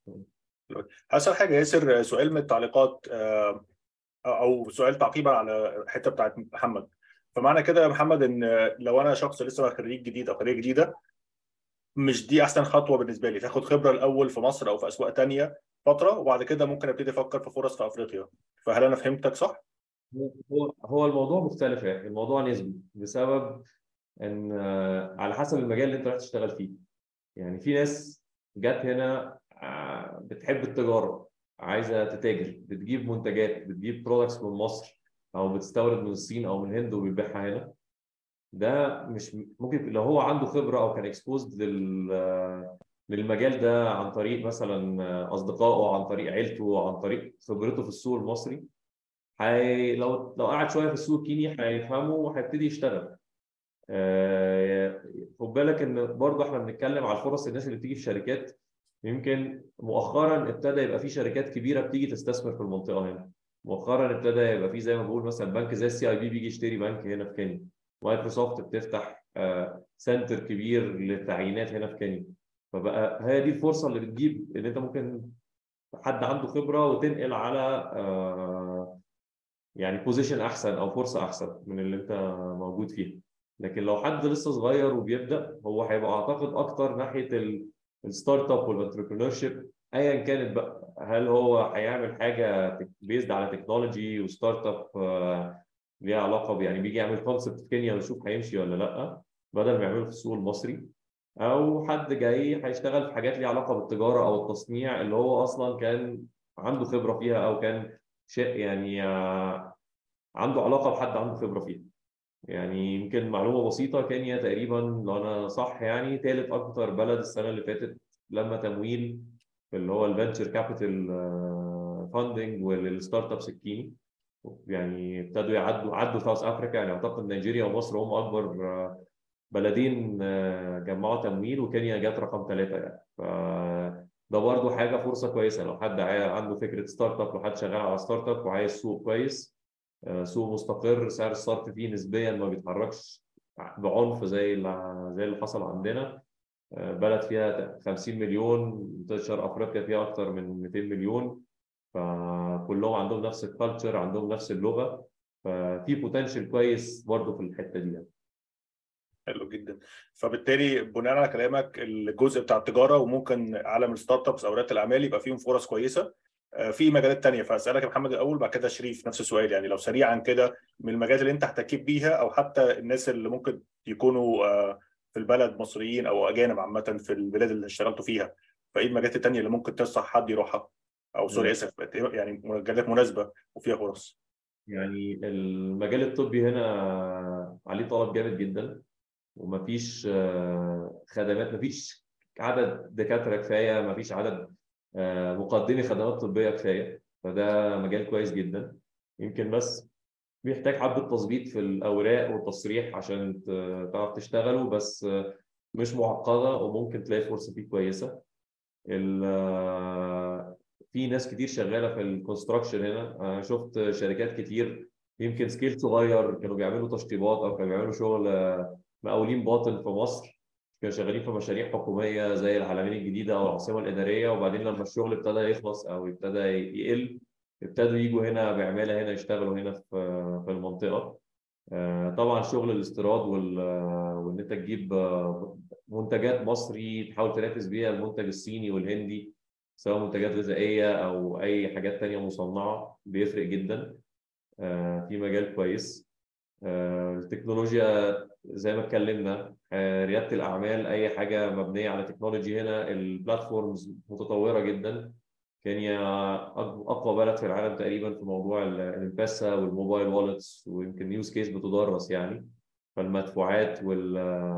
هسأل حاجة ياسر سؤال من التعليقات آه، أو سؤال تعقيبا على الحتة بتاعت محمد فمعنى كده يا محمد إن لو أنا شخص لسه خريج جديد أو خريجة جديدة مش دي أحسن خطوة بالنسبة لي تاخد خبرة الأول في مصر أو في أسواق تانية فترة وبعد كده ممكن أبتدي أفكر في فرص في أفريقيا فهل أنا فهمتك صح؟ هو هو الموضوع مختلف يعني الموضوع نسبي بسبب ان آه، على حسب المجال اللي انت رايح تشتغل فيه يعني في ناس جت هنا آه، بتحب التجاره عايزه تتاجر بتجيب منتجات بتجيب برودكتس من مصر او بتستورد من الصين او من الهند وبتبيعها هنا ده مش ممكن لو هو عنده خبره او كان اكسبوزد لل آه، للمجال ده عن طريق مثلا آه، اصدقائه او عن طريق عيلته او عن طريق خبرته في السوق المصري هي لو لو قعد شويه في السوق الكيني هيفهمه وهيبتدي يشتغل آه، خد بالك ان برضه احنا بنتكلم على الفرص الناس اللي بتيجي في شركات يمكن مؤخرا ابتدى يبقى في شركات كبيره بتيجي تستثمر في المنطقه هنا مؤخرا ابتدى يبقى في زي ما بقول مثلا بنك زي السي اي بي بيجي يشتري بنك هنا في كينيا مايكروسوفت بتفتح آه، سنتر كبير للتعيينات هنا في كينيا فبقى هي دي الفرصه اللي بتجيب ان انت ممكن حد عنده خبره وتنقل على آه، يعني بوزيشن احسن او فرصه احسن من اللي انت موجود فيها لكن لو حد لسه صغير وبيبدا هو هيبقى اعتقد اكتر ناحيه الستارت اب والانتربرينور شيب ايا كانت بقى هل هو هيعمل حاجه بيزد على تكنولوجي وستارت اب آه، ليها علاقه ب- يعني بيجي يعمل كونسبت في كينيا ويشوف هيمشي ولا لا بدل ما يعمله في السوق المصري او حد جاي هيشتغل في حاجات ليها علاقه بالتجاره او التصنيع اللي هو اصلا كان عنده خبره فيها او كان شيء يعني آه، عنده علاقه بحد عنده خبره فيها يعني يمكن معلومه بسيطه كينيا تقريبا لو انا صح يعني ثالث اكتر بلد السنه اللي فاتت لما تمويل في اللي هو الفنتشر كابيتال فاندنج والستارت ابس الكيني يعني ابتدوا يعدوا عدوا ساوث افريكا يعني اعتقد نيجيريا ومصر هم اكبر آه، بلدين آه، جمعوا تمويل وكينيا جت رقم ثلاثه يعني فده برضه حاجه فرصه كويسه لو حد عاي- عنده فكره ستارت اب لو حد شغال على ستارت اب وعايز سوق كويس آه، سوق مستقر سعر الصرف فيه نسبيا ما بيتحركش بعنف زي اللي زي اللي حصل عندنا آه، بلد فيها 50 مليون منتشر افريقيا فيها اكتر من 200 مليون فكلهم عندهم نفس الكالتشر عندهم نفس اللغه ففي بوتنشال كويس برضه في الحته دي يعني. حلو جدا فبالتالي بناء على كلامك الجزء بتاع التجاره وممكن عالم الستارت ابس او رياده الاعمال يبقى فيهم فرص كويسه آه، في مجالات تانية فاسالك يا محمد الاول بعد كده شريف نفس السؤال يعني لو سريعا كده من المجالات اللي انت احتكيت بيها او حتى الناس اللي ممكن يكونوا آه، في البلد مصريين او اجانب عامه في البلاد اللي اشتغلتوا فيها فايه المجالات التانية اللي ممكن تنصح حد يروحها او سوري مم. اسف يعني مجالات مناسبه وفيها فرص يعني المجال الطبي هنا عليه طلب جامد جدا ومفيش آه، خدمات مفيش عدد دكاترة كفاية مفيش عدد آه، مقدمي خدمات طبية كفاية فده مجال كويس جدا يمكن بس بيحتاج حبة تظبيط في الأوراق والتصريح عشان ت- تعرف تشتغله بس آه، مش معقدة وممكن تلاقي فرصة فيه كويسة ال- آه، في ناس كتير شغالة في الكونستراكشن هنا أنا شفت شركات كتير يمكن سكيل صغير كانوا بيعملوا تشطيبات أو كانوا بيعملوا شغل آه، مقاولين باطن في مصر كانوا شغالين في مشاريع حكومية زي العلمين الجديدة أو العاصمة الإدارية وبعدين لما الشغل ابتدى يخلص أو ابتدى يقل ابتدوا يجوا هنا بعمالة هنا يشتغلوا هنا في في المنطقة آه، طبعا شغل الاستيراد وال- وإن أنت تجيب آه، منتجات مصري تحاول تنافس بيها المنتج الصيني والهندي سواء منتجات غذائية أو أي حاجات تانية مصنعة بيفرق جدا آه، في مجال كويس آه، التكنولوجيا زي ما اتكلمنا آه، ريادة الأعمال أي حاجة مبنية على تكنولوجي هنا البلاتفورمز متطورة جدا كينيا أق- أقوى بلد في العالم تقريبا في موضوع ال- الإمباسا والموبايل والتس ويمكن يوز كيس بتدرس يعني فالمدفوعات وال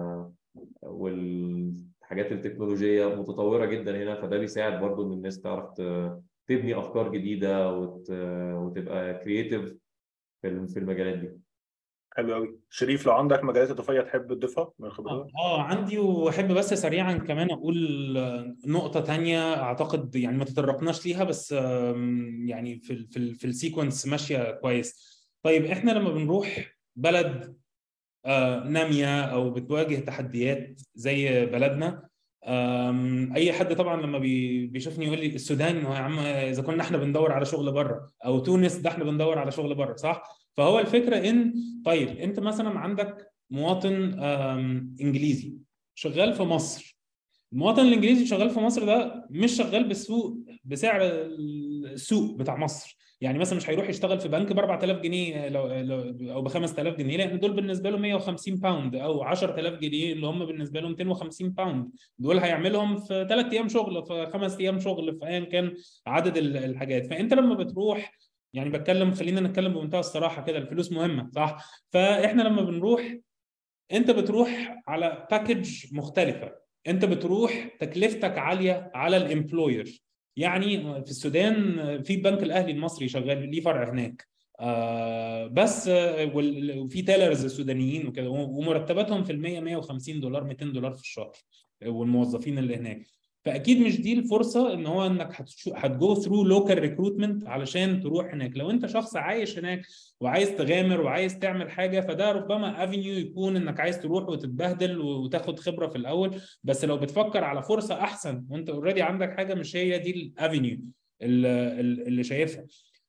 والحاجات التكنولوجية متطورة جدا هنا فده بيساعد برضو إن الناس تعرف ت- تبني أفكار جديدة وت... وتبقى كرييتيف في الم- في المجالات دي. حلو قوي شريف لو عندك مجالات اضافيه تحب تضيفها من خبرتك اه عندي واحب بس سريعا كمان اقول نقطة تانية اعتقد يعني ما تطرقناش ليها بس آم، يعني في ال في ال في السيكونس ماشية كويس طيب احنا لما بنروح بلد آه، نامية او بتواجه تحديات زي بلدنا آم، اي حد طبعا لما بي- بيشوفني يقول لي السودان يا عم اذا كنا احنا بندور على شغل بره او تونس ده احنا بندور على شغل بره صح فهو الفكرة ان طيب انت مثلا عندك مواطن آم، انجليزي شغال في مصر المواطن الانجليزي شغال في مصر ده مش شغال بالسوق بسعر السوق بتاع مصر يعني مثلا مش هيروح يشتغل في بنك ب 4000 جنيه لو لو او ب 5000 جنيه لان دول بالنسبه له 150 باوند او 10000 جنيه اللي هم بالنسبه له 250 باوند دول هيعملهم في ثلاث ايام شغل في خمس ايام شغل في ايا كان عدد ال- الحاجات فانت لما بتروح يعني بتكلم خلينا نتكلم بمنتهى الصراحه كده الفلوس مهمه صح فاحنا لما بنروح انت بتروح على باكج مختلفه انت بتروح تكلفتك عاليه على الامبلوير يعني في السودان في البنك الاهلي المصري شغال ليه فرع هناك آه بس آه، وال- وفي تيلرز سودانيين وكده ومرتباتهم في المية 150 دولار 200 دولار في الشهر والموظفين اللي هناك فاكيد مش دي الفرصه ان هو انك هتشو- هتجو ثرو لوكال ريكروتمنت علشان تروح هناك لو انت شخص عايش هناك وعايز تغامر وعايز تعمل حاجه فده ربما افينيو يكون انك عايز تروح وتتبهدل وتاخد خبره في الاول بس لو بتفكر على فرصه احسن وانت اوريدي عندك حاجه مش هي دي الافينيو اللي, اللي شايفها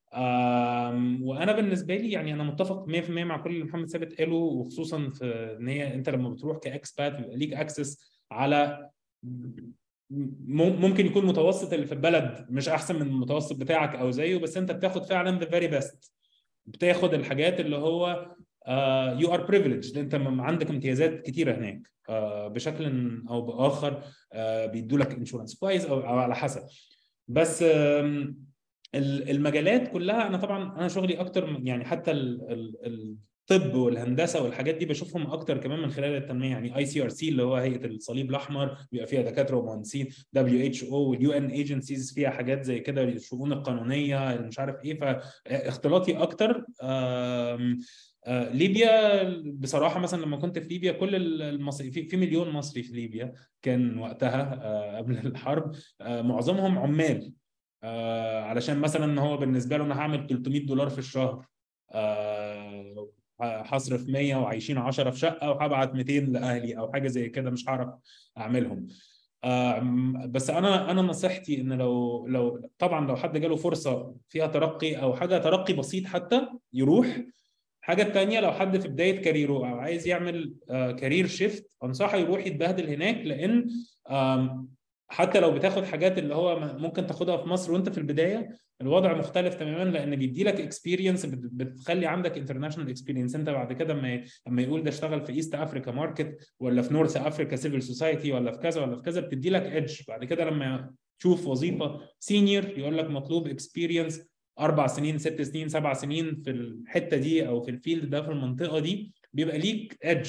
آم، وانا بالنسبه لي يعني انا متفق 100% مع كل اللي محمد ثابت قاله وخصوصا في ان هي انت لما بتروح كاكسبات بيبقى ليك اكسس على م- ممكن يكون متوسط اللي في البلد مش احسن من المتوسط بتاعك او زيه بس انت بتاخد فعلا the very best بتاخد الحاجات اللي هو يو ار بريفليجد انت م- عندك امتيازات كتيره هناك آه، بشكل او باخر بيدوا لك انشورنس كويس او أو على حسب بس آم، ال- المجالات كلها انا طبعا انا شغلي اكتر من- يعني حتى ال- ال- الطب والهندسه والحاجات دي بشوفهم اكتر كمان من خلال التنميه يعني اي سي ار سي اللي هو هيئه الصليب الاحمر بيبقى فيها دكاتره ومهندسين دبليو اتش او واليو ان ايجنسيز فيها حاجات زي كده الشؤون القانونيه مش عارف ايه فاختلاطي اكتر آم، آه، ليبيا بصراحه مثلا لما كنت في ليبيا كل المصري في, في مليون مصري في ليبيا كان وقتها آه، قبل الحرب آه، معظمهم عمال آه، علشان مثلا هو بالنسبه له انا هعمل 300 دولار في الشهر آه، هصرف 100 وعايشين 10 في شقه وهبعت 200 لاهلي او حاجه زي كده مش هعرف اعملهم آم، بس انا انا نصيحتي ان لو لو طبعا لو حد جاله فرصه فيها ترقي او حاجه ترقي بسيط حتى يروح الحاجه التانيه لو حد في بدايه كاريره او عايز يعمل كارير شيفت انصحه يروح يتبهدل هناك لان آم، حتى لو بتاخد حاجات اللي هو م- ممكن تاخدها في مصر وانت في البدايه الوضع مختلف تماما لان بيدي لك اكسبيرينس بتخلي عندك انترناشونال اكسبيرينس انت بعد كده اما اما يقول ده اشتغل في ايست افريكا ماركت ولا في نورث افريكا سيفل سوسايتي ولا في كذا ولا في كذا بتدي لك ايدج بعد كده لما تشوف وظيفه سينيور يقول لك مطلوب اكسبيرينس اربع سنين ست سنين سبع سنين في الحته دي او في الفيلد ده في المنطقه دي بيبقى ليك ايدج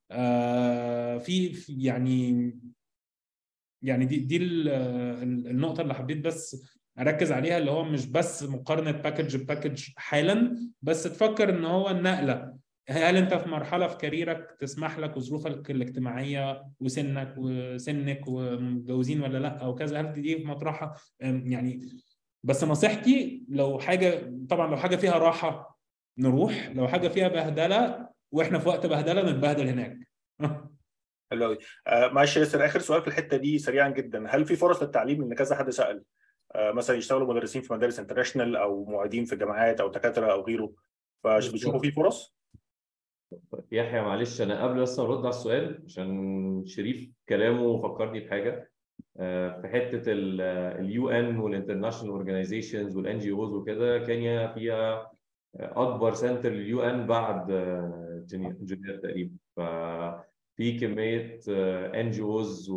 آه في في- يعني يعني دي دي ال- ال- النقطة اللي حبيت بس أركز عليها اللي هو مش بس مقارنة باكج بباكج حالا بس تفكر إن هو النقلة هل أنت في مرحلة في كاريرك تسمح لك وظروفك الاجتماعية وسنك وسنك ومتجوزين ولا لا أو كذا هل دي في مطرحها أم، يعني بس نصيحتي لو حاجة طبعا لو حاجة فيها راحة نروح لو حاجة فيها بهدلة وإحنا في وقت بهدلة نتبهدل هناك حلو قوي آه معلش ياسر اخر سؤال في الحته دي سريعا جدا هل في فرص للتعليم ان كذا حد سال آه مثلا يشتغلوا مدرسين في مدارس انترناشونال او معيدين في جامعات او دكاتره او غيره فبتشوفوا في فرص؟ يحيى معلش انا قبل بس ما ارد على السؤال عشان شريف كلامه فكرني بحاجه آه، في حته اليو ان والانترناشونال اورجانيزيشنز والان جي اوز وكده كينيا فيها اكبر سنتر لليو ان بعد آه، جني- جنيف تقريبا ففي كميه ان جي اوز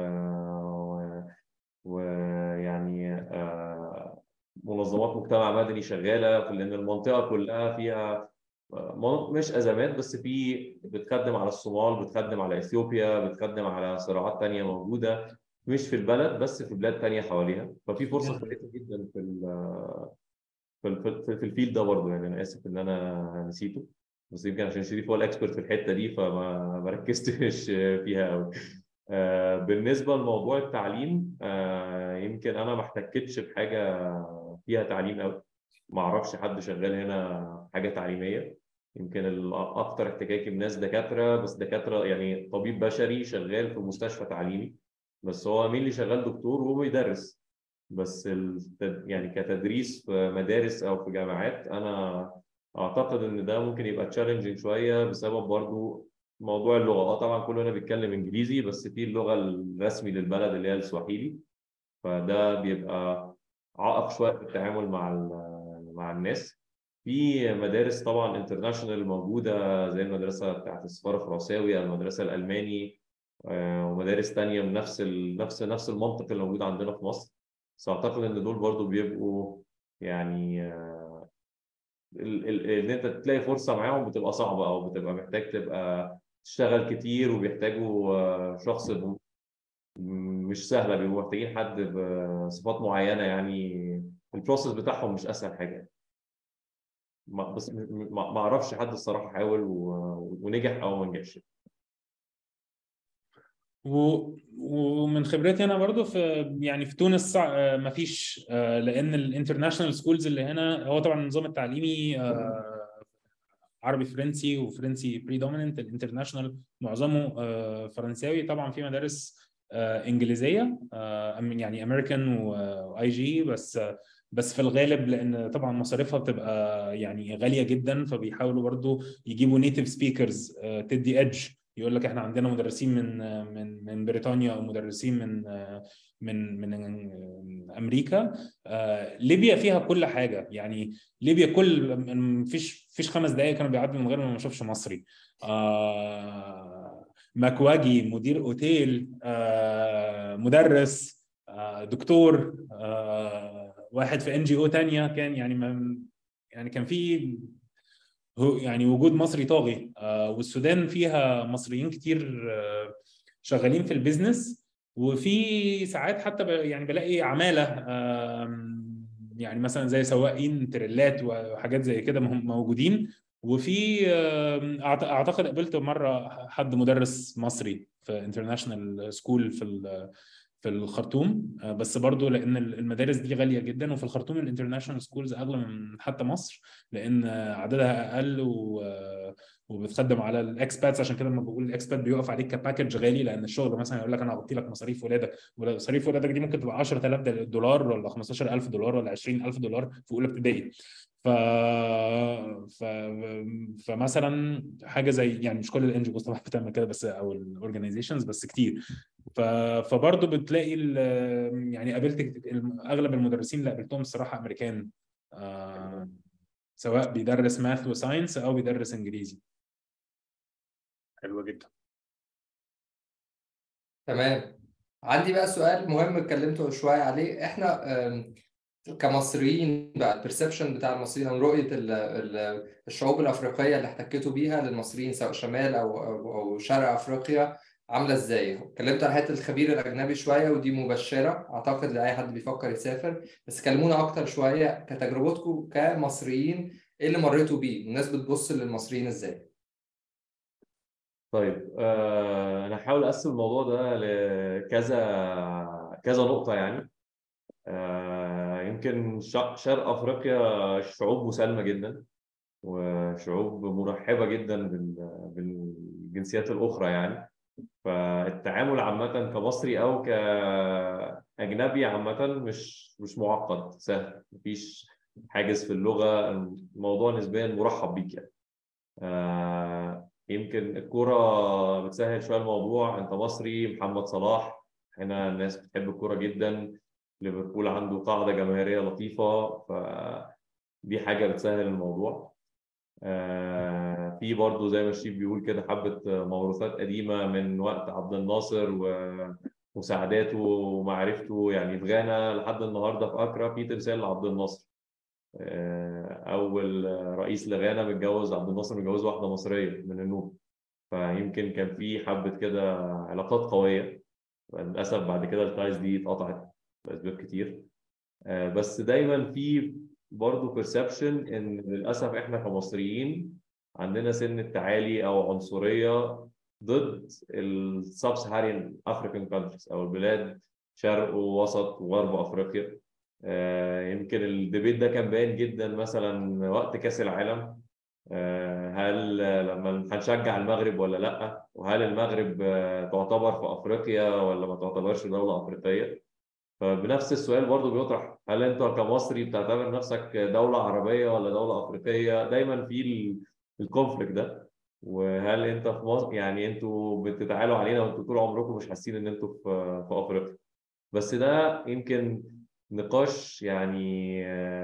ويعني آه، منظمات مجتمع مدني شغاله في لان المنطقه كلها فيها مناطق مش ازمات بس في بتخدم على الصومال بتخدم على اثيوبيا بتخدم على صراعات تانية موجوده مش في البلد بس في بلاد تانية حواليها ففي فرصه كويسه جدا في ال- في ال- في في الفيلد ده برضه يعني انا اسف ان انا نسيته بس يمكن عشان شريف هو الاكسبرت في الحته دي فما ما ركزتش فيها قوي آه، بالنسبه لموضوع التعليم آه، يمكن انا ما احتكتش بحاجه فيها تعليم قوي ما اعرفش حد شغال هنا حاجه تعليميه يمكن الاكثر احتكاكي بناس دكاتره بس دكاتره يعني طبيب بشري شغال في مستشفى تعليمي بس هو مين اللي شغال دكتور وهو بيدرس بس الت- يعني كتدريس في مدارس او في جامعات انا اعتقد ان ده ممكن يبقى تشالنجينج شويه بسبب برضو موضوع اللغه اه طبعا كلنا بيتكلم انجليزي بس في اللغه الرسمي للبلد اللي هي السواحيلي فده بيبقى عائق شويه في التعامل مع ال- مع الناس في مدارس طبعا انترناشونال موجوده زي المدرسه بتاعت السفاره الفرنساوي المدرسه الالماني آه، ومدارس تانية من نفس ال... نفس نفس المنطق اللي موجود عندنا في مصر بس اعتقد ان دول برضو بيبقوا يعني آه، ال... ال... ان انت تلاقي فرصه معاهم بتبقى صعبه او بتبقى محتاج تبقى تشتغل كتير وبيحتاجوا آه، شخص ب... مش سهله بيبقوا محتاجين حد بصفات معينه يعني البروسيس بتاعهم مش اسهل حاجه ما بس م- ما ما اعرفش حد الصراحه حاول و... ونجح او ما نجحش و... ومن خبرتي انا برضو في يعني في تونس صع- آه، مفيش آه، لان الانترناشونال سكولز اللي هنا هو طبعا النظام التعليمي آه، عربي فرنسي وفرنسي بريدوميننت الانترناشونال معظمه آه، فرنساوي طبعا في مدارس آه، انجليزيه آه، أم- يعني امريكان واي جي بس آه، بس في الغالب لان طبعا مصاريفها بتبقى يعني غاليه جدا فبيحاولوا برضو يجيبوا نيتيف سبيكرز تدي ايدج يقول لك احنا عندنا مدرسين من من من بريطانيا او مدرسين من من من امريكا آه، ليبيا فيها كل حاجه يعني ليبيا كل مفيش فيش خمس دقائق كانوا بيعدوا من غير ما اشوفش مصري آه، مكواجي مدير اوتيل آه، مدرس آه، دكتور آه، واحد في ان جي او تانية كان يعني ما يعني كان في هو يعني وجود مصري طاغي آه، والسودان فيها مصريين كتير آه، شغالين في البيزنس وفي ساعات حتى ب- يعني بلاقي عمالة آم، يعني مثلا زي سواقين تريلات وحاجات زي كده مهم- موجودين وفي آم، أعت- اعتقد قابلت مرة حد مدرس مصري في انترناشونال سكول في ال- في الخرطوم آه، بس برضو لان المدارس دي غاليه جدا وفي الخرطوم الانترناشونال سكولز اغلى من حتى مصر لان عددها اقل و وبتخدم على الاكسباتس عشان كده لما بقول الاكسبات بيقف عليك كباكج غالي لان الشغل مثلا يقول لك انا هغطي لك مصاريف ولادك ومصاريف ولادك دي ممكن تبقى 10000 دولار ولا 15000 دولار ولا 20000 دولار في اولى ابتدائي ف... ف... فمثلا حاجه زي يعني مش كل الان جي طبعا بتعمل كده بس او الاورجنايزيشنز بس كتير ف... فبرضه بتلاقي ال... يعني قابلت الم- اغلب المدرسين اللي قابلتهم الصراحه امريكان آه... سواء بيدرس ماث وساينس او بيدرس انجليزي حلوه جدا تمام عندي بقى سؤال مهم اتكلمتوا شوية عليه احنا آم، كمصريين بقى البرسبشن بتاع المصريين او رؤية ال- ال- الشعوب الأفريقية اللي احتكيتوا بيها للمصريين سواء شمال أو أو أو شرق أفريقيا عاملة ازاي؟ اتكلمت على حتة الخبير الأجنبي شوية ودي مبشرة أعتقد لأي حد بيفكر يسافر بس كلمونا أكتر شوية كتجربتكم كمصريين ايه اللي مريتوا بيه؟ الناس بتبص للمصريين ازاي؟ طيب آه، انا هحاول اقسم الموضوع ده لكذا كذا نقطة يعني آه، يمكن ش- شرق افريقيا شعوب مسالمة جدا وشعوب مرحبة جدا بال- بالجنسيات الأخرى يعني فالتعامل عامة كمصري أو كأجنبي عامة مش مش معقد سهل مفيش حاجز في اللغة الموضوع نسبيا مرحب بيك يعني آه، يمكن الكرة بتسهل شوية الموضوع أنت مصري محمد صلاح هنا الناس بتحب الكرة جدا ليفربول عنده قاعدة جماهيرية لطيفة فدي حاجة بتسهل الموضوع آه، في برضه زي ما الشيف بيقول كده حبة موروثات قديمة من وقت عبد الناصر ومساعداته ومعرفته يعني في غانا لحد النهارده في أكرا في تمثال لعبد الناصر آه، أول رئيس لغانا متجوز عبد الناصر متجوز واحدة مصرية من النوبة فيمكن كان في حبة كده علاقات قوية للأسف بعد كده التايز دي اتقطعت لأسباب كتير آه، بس دايما في برضه بيرسبشن ان للاسف احنا كمصريين عندنا سن التعالي او عنصريه ضد السب سهاريان افريكان كونتريز او البلاد شرق ووسط وغرب افريقيا آه، يمكن الديبيت ده كان باين جدا مثلا وقت كاس العالم آه، هل لما هنشجع المغرب ولا لا وهل المغرب آه، تعتبر في افريقيا ولا ما تعتبرش دوله افريقيه فبنفس السؤال برضو بيطرح هل انت كمصري بتعتبر نفسك دولة عربية ولا دولة أفريقية دايما في الكونفليكت ده وهل انت في مصر يعني انتوا بتتعالوا علينا وانتوا طول عمركم مش حاسين ان انتوا في في افريقيا بس ده يمكن نقاش يعني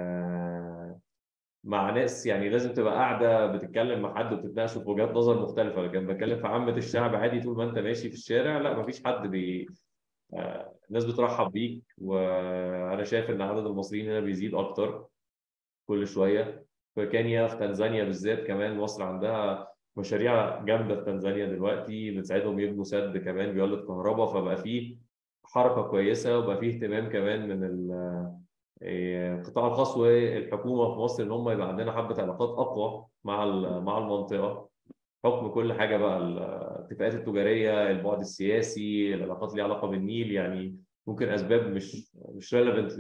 آه، مع ناس يعني لازم تبقى قاعده بتتكلم مع حد وبتتناقشوا في وجهات نظر مختلفه لكن بتكلم في عامه الشعب عادي طول ما انت ماشي في الشارع لا مفيش حد بي آه، الناس بترحب بيك وانا شايف ان عدد المصريين هنا بيزيد اكتر كل شويه في كينيا في تنزانيا بالذات كمان مصر عندها مشاريع جامده في تنزانيا دلوقتي بتساعدهم يبنوا سد كمان بيولد كهرباء فبقى فيه حركه كويسه وبقى فيه اهتمام كمان من ال- آه، القطاع الخاص والحكومه في مصر ان هم يبقى عندنا حبه علاقات اقوى مع ال- مع المنطقه حكم كل حاجه بقى الاتفاقات التجاريه البعد السياسي العلاقات اللي ليها علاقه بالنيل يعني ممكن اسباب مش مش ريليفنت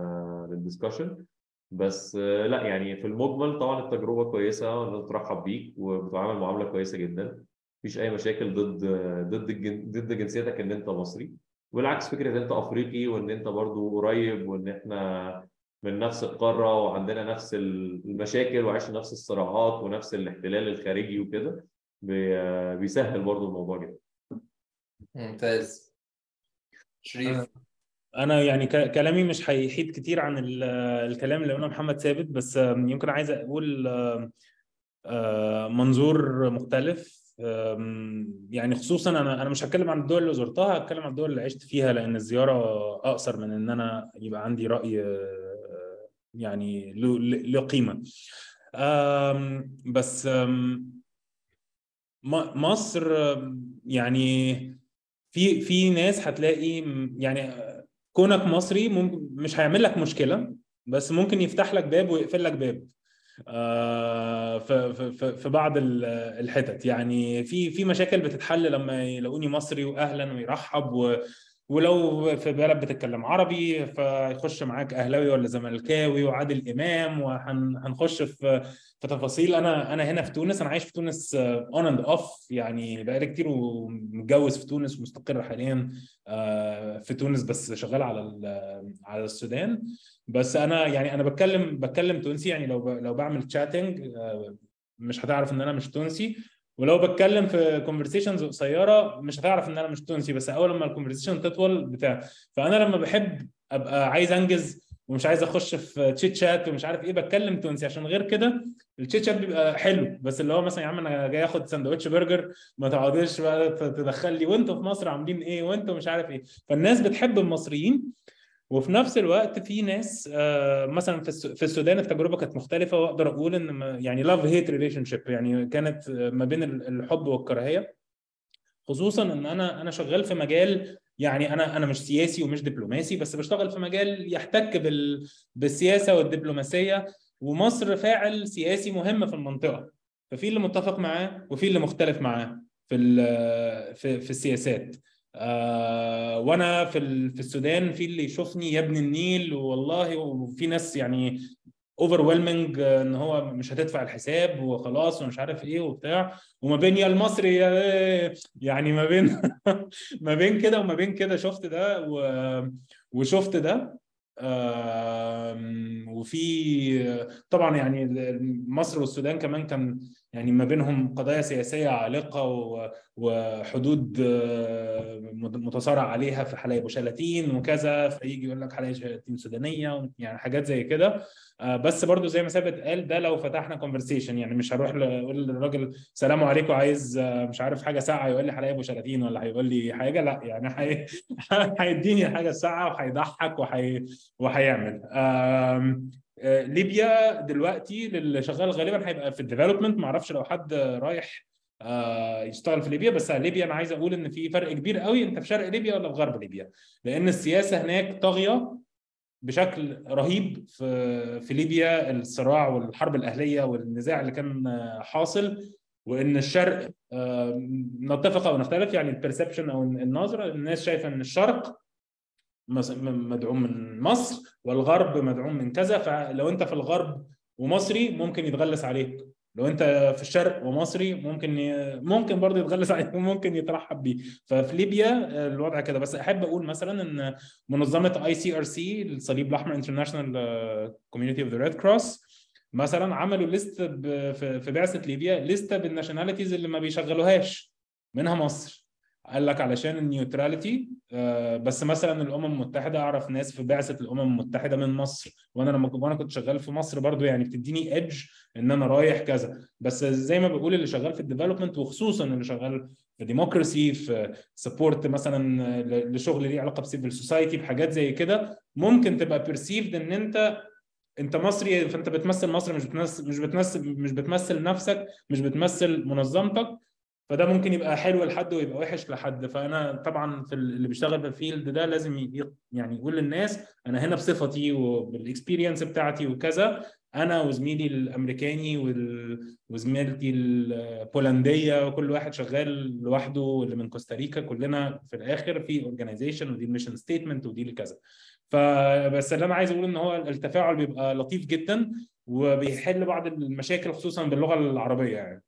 للدسكشن بس آه، لا يعني في المجمل طبعا التجربه كويسه والناس بترحب بيك وبتتعامل معامله كويسه جدا مفيش اي مشاكل ضد ضد الجن- ضد جنسيتك ان انت مصري بالعكس فكره ان انت افريقي وان انت برضو قريب وان احنا من نفس القاره وعندنا نفس المشاكل وعشنا نفس الصراعات ونفس الاحتلال الخارجي وكده بي- بيسهل برضو الموضوع جدا ممتاز شريف انا يعني ك- كلامي مش هيحيد كتير عن ال- الكلام اللي قاله محمد ثابت بس آم، يمكن عايز اقول آم، آه، منظور مختلف آم، يعني خصوصا انا انا مش هتكلم عن الدول اللي زرتها هتكلم عن الدول اللي عشت فيها لان الزياره اقصر من ان انا يبقى عندي راي آه، يعني له له قيمه آم، بس آم، م- مصر آم، يعني في في ناس هتلاقي م- يعني كونك مصري ممكن مش هيعمل لك مشكله بس ممكن يفتح لك باب ويقفل لك باب آه، في في في- في بعض ال- الحتت يعني في في مشاكل بتتحل لما يلاقوني مصري واهلا ويرحب و ولو في بلد بتتكلم عربي فيخش معاك اهلاوي ولا زملكاوي وعادل امام وهنخش في في تفاصيل انا انا هنا في تونس انا عايش في تونس اون اند اوف يعني بقالي كتير ومتجوز في تونس ومستقر حاليا آه، في تونس بس شغال على ال- على السودان بس انا يعني انا بتكلم بتكلم تونسي يعني لو ب- لو بعمل تشاتنج مش هتعرف ان انا مش تونسي ولو بتكلم في كونفرسيشنز قصيره مش هتعرف ان انا مش تونسي بس اول لما الكونفرسيشن تطول بتاع فانا لما بحب ابقى عايز انجز ومش عايز اخش في تشيت شات ومش عارف ايه بتكلم تونسي عشان غير كده التشيت شات بيبقى حلو بس اللي هو مثلا يا عم انا جاي اخد سندوتش برجر ما تقعدش بقى تدخل لي وانتوا في مصر عاملين ايه وانتوا مش عارف ايه فالناس بتحب المصريين وفي نفس الوقت في ناس آه، مثلا في الس- في السودان التجربه كانت مختلفه واقدر اقول ان ما- يعني لاف هيت ريليشن شيب يعني كانت آه، ما بين ال- الحب والكراهيه خصوصا ان انا انا شغال في مجال يعني انا انا مش سياسي ومش دبلوماسي بس بشتغل في مجال يحتك بال بالسياسه والدبلوماسيه ومصر فاعل سياسي مهم في المنطقه ففي اللي متفق معاه وفي اللي مختلف معاه في ال- في في السياسات آه وانا في ال- في السودان في اللي يشوفني يا ابن النيل والله وفي ناس يعني اوفرويلمنج ان هو مش هتدفع الحساب وخلاص ومش عارف ايه وبتاع وما بين يا المصري يا يعني ما بين ما بين كده وما بين كده شفت ده و... وشفت ده آم، وفي طبعا يعني مصر والسودان كمان كان يعني ما بينهم قضايا سياسية عالقة و- وحدود آه، متصارع عليها في حلايب وشلاتين وكذا فيجي يقول لك حلايب وشلاتين سودانية يعني حاجات زي كده آه، بس برضو زي ما ثابت قال ده لو فتحنا كونفرسيشن يعني مش هروح ل- اقول للراجل سلام عليكم عايز آه، مش عارف حاجه ساعه يقول لي حلايب وشلاتين ولا هيقول لي حاجه لا يعني هي- هيديني حاجه ساعه وهيضحك وهي وهيعمل آم، آه، ليبيا دلوقتي اللي شغال غالبا هيبقى في الديفلوبمنت ما اعرفش لو حد رايح آه، يشتغل في ليبيا بس ليبيا انا عايز اقول ان في فرق كبير قوي انت في شرق ليبيا ولا في غرب ليبيا لان السياسه هناك طاغيه بشكل رهيب في في ليبيا الصراع والحرب الاهليه والنزاع اللي كان آه، حاصل وان الشرق آه، نتفق او نختلف يعني البرسبشن او النظره الناس شايفه ان الشرق مس- م- مدعوم من مصر والغرب مدعوم من كذا فلو انت في الغرب ومصري ممكن يتغلس عليك لو انت في الشرق ومصري ممكن ي... ممكن برضه يتغلس عليك وممكن يترحب بيه ففي ليبيا آه، الوضع كده بس احب اقول مثلا ان منظمه اي سي ار سي الصليب الاحمر انترناشونال كوميونتي اوف ذا ريد كروس مثلا عملوا ليست ب... في في بعثه ليبيا لسته بالناشوناليتيز اللي ما بيشغلوهاش منها مصر قال لك علشان النيوتراليتي آه، بس مثلا الامم المتحده اعرف ناس في بعثه الامم المتحده من مصر وانا لما وانا كنت شغال في مصر برضو يعني بتديني ايدج ان انا رايح كذا بس زي ما بقول اللي شغال في الديفلوبمنت وخصوصا اللي شغال في ديموكراسي في سبورت مثلا ل- لشغل ليه علاقه بسيفل سوسايتي بحاجات زي كده ممكن تبقى بيرسيفد ان انت انت مصري فانت بتمثل مصر مش بتمثل مش بتمثل مش بتمثل نفسك مش بتمثل منظمتك فده ممكن يبقى حلو لحد ويبقى وحش لحد فانا طبعا في ال- اللي بيشتغل في الفيلد ده لازم ي- يعني يقول للناس انا هنا بصفتي وبالاكسبيرينس بتاعتي وكذا انا وزميلي الامريكاني وال- وزميلتي البولنديه وكل واحد شغال لوحده واللي من كوستاريكا كلنا في الاخر في اورجانيزيشن ودي الميشن ستيتمنت ودي لكذا فبس اللي انا عايز اقول ان هو التفاعل بيبقى لطيف جدا وبيحل بعض المشاكل خصوصا باللغه العربيه يعني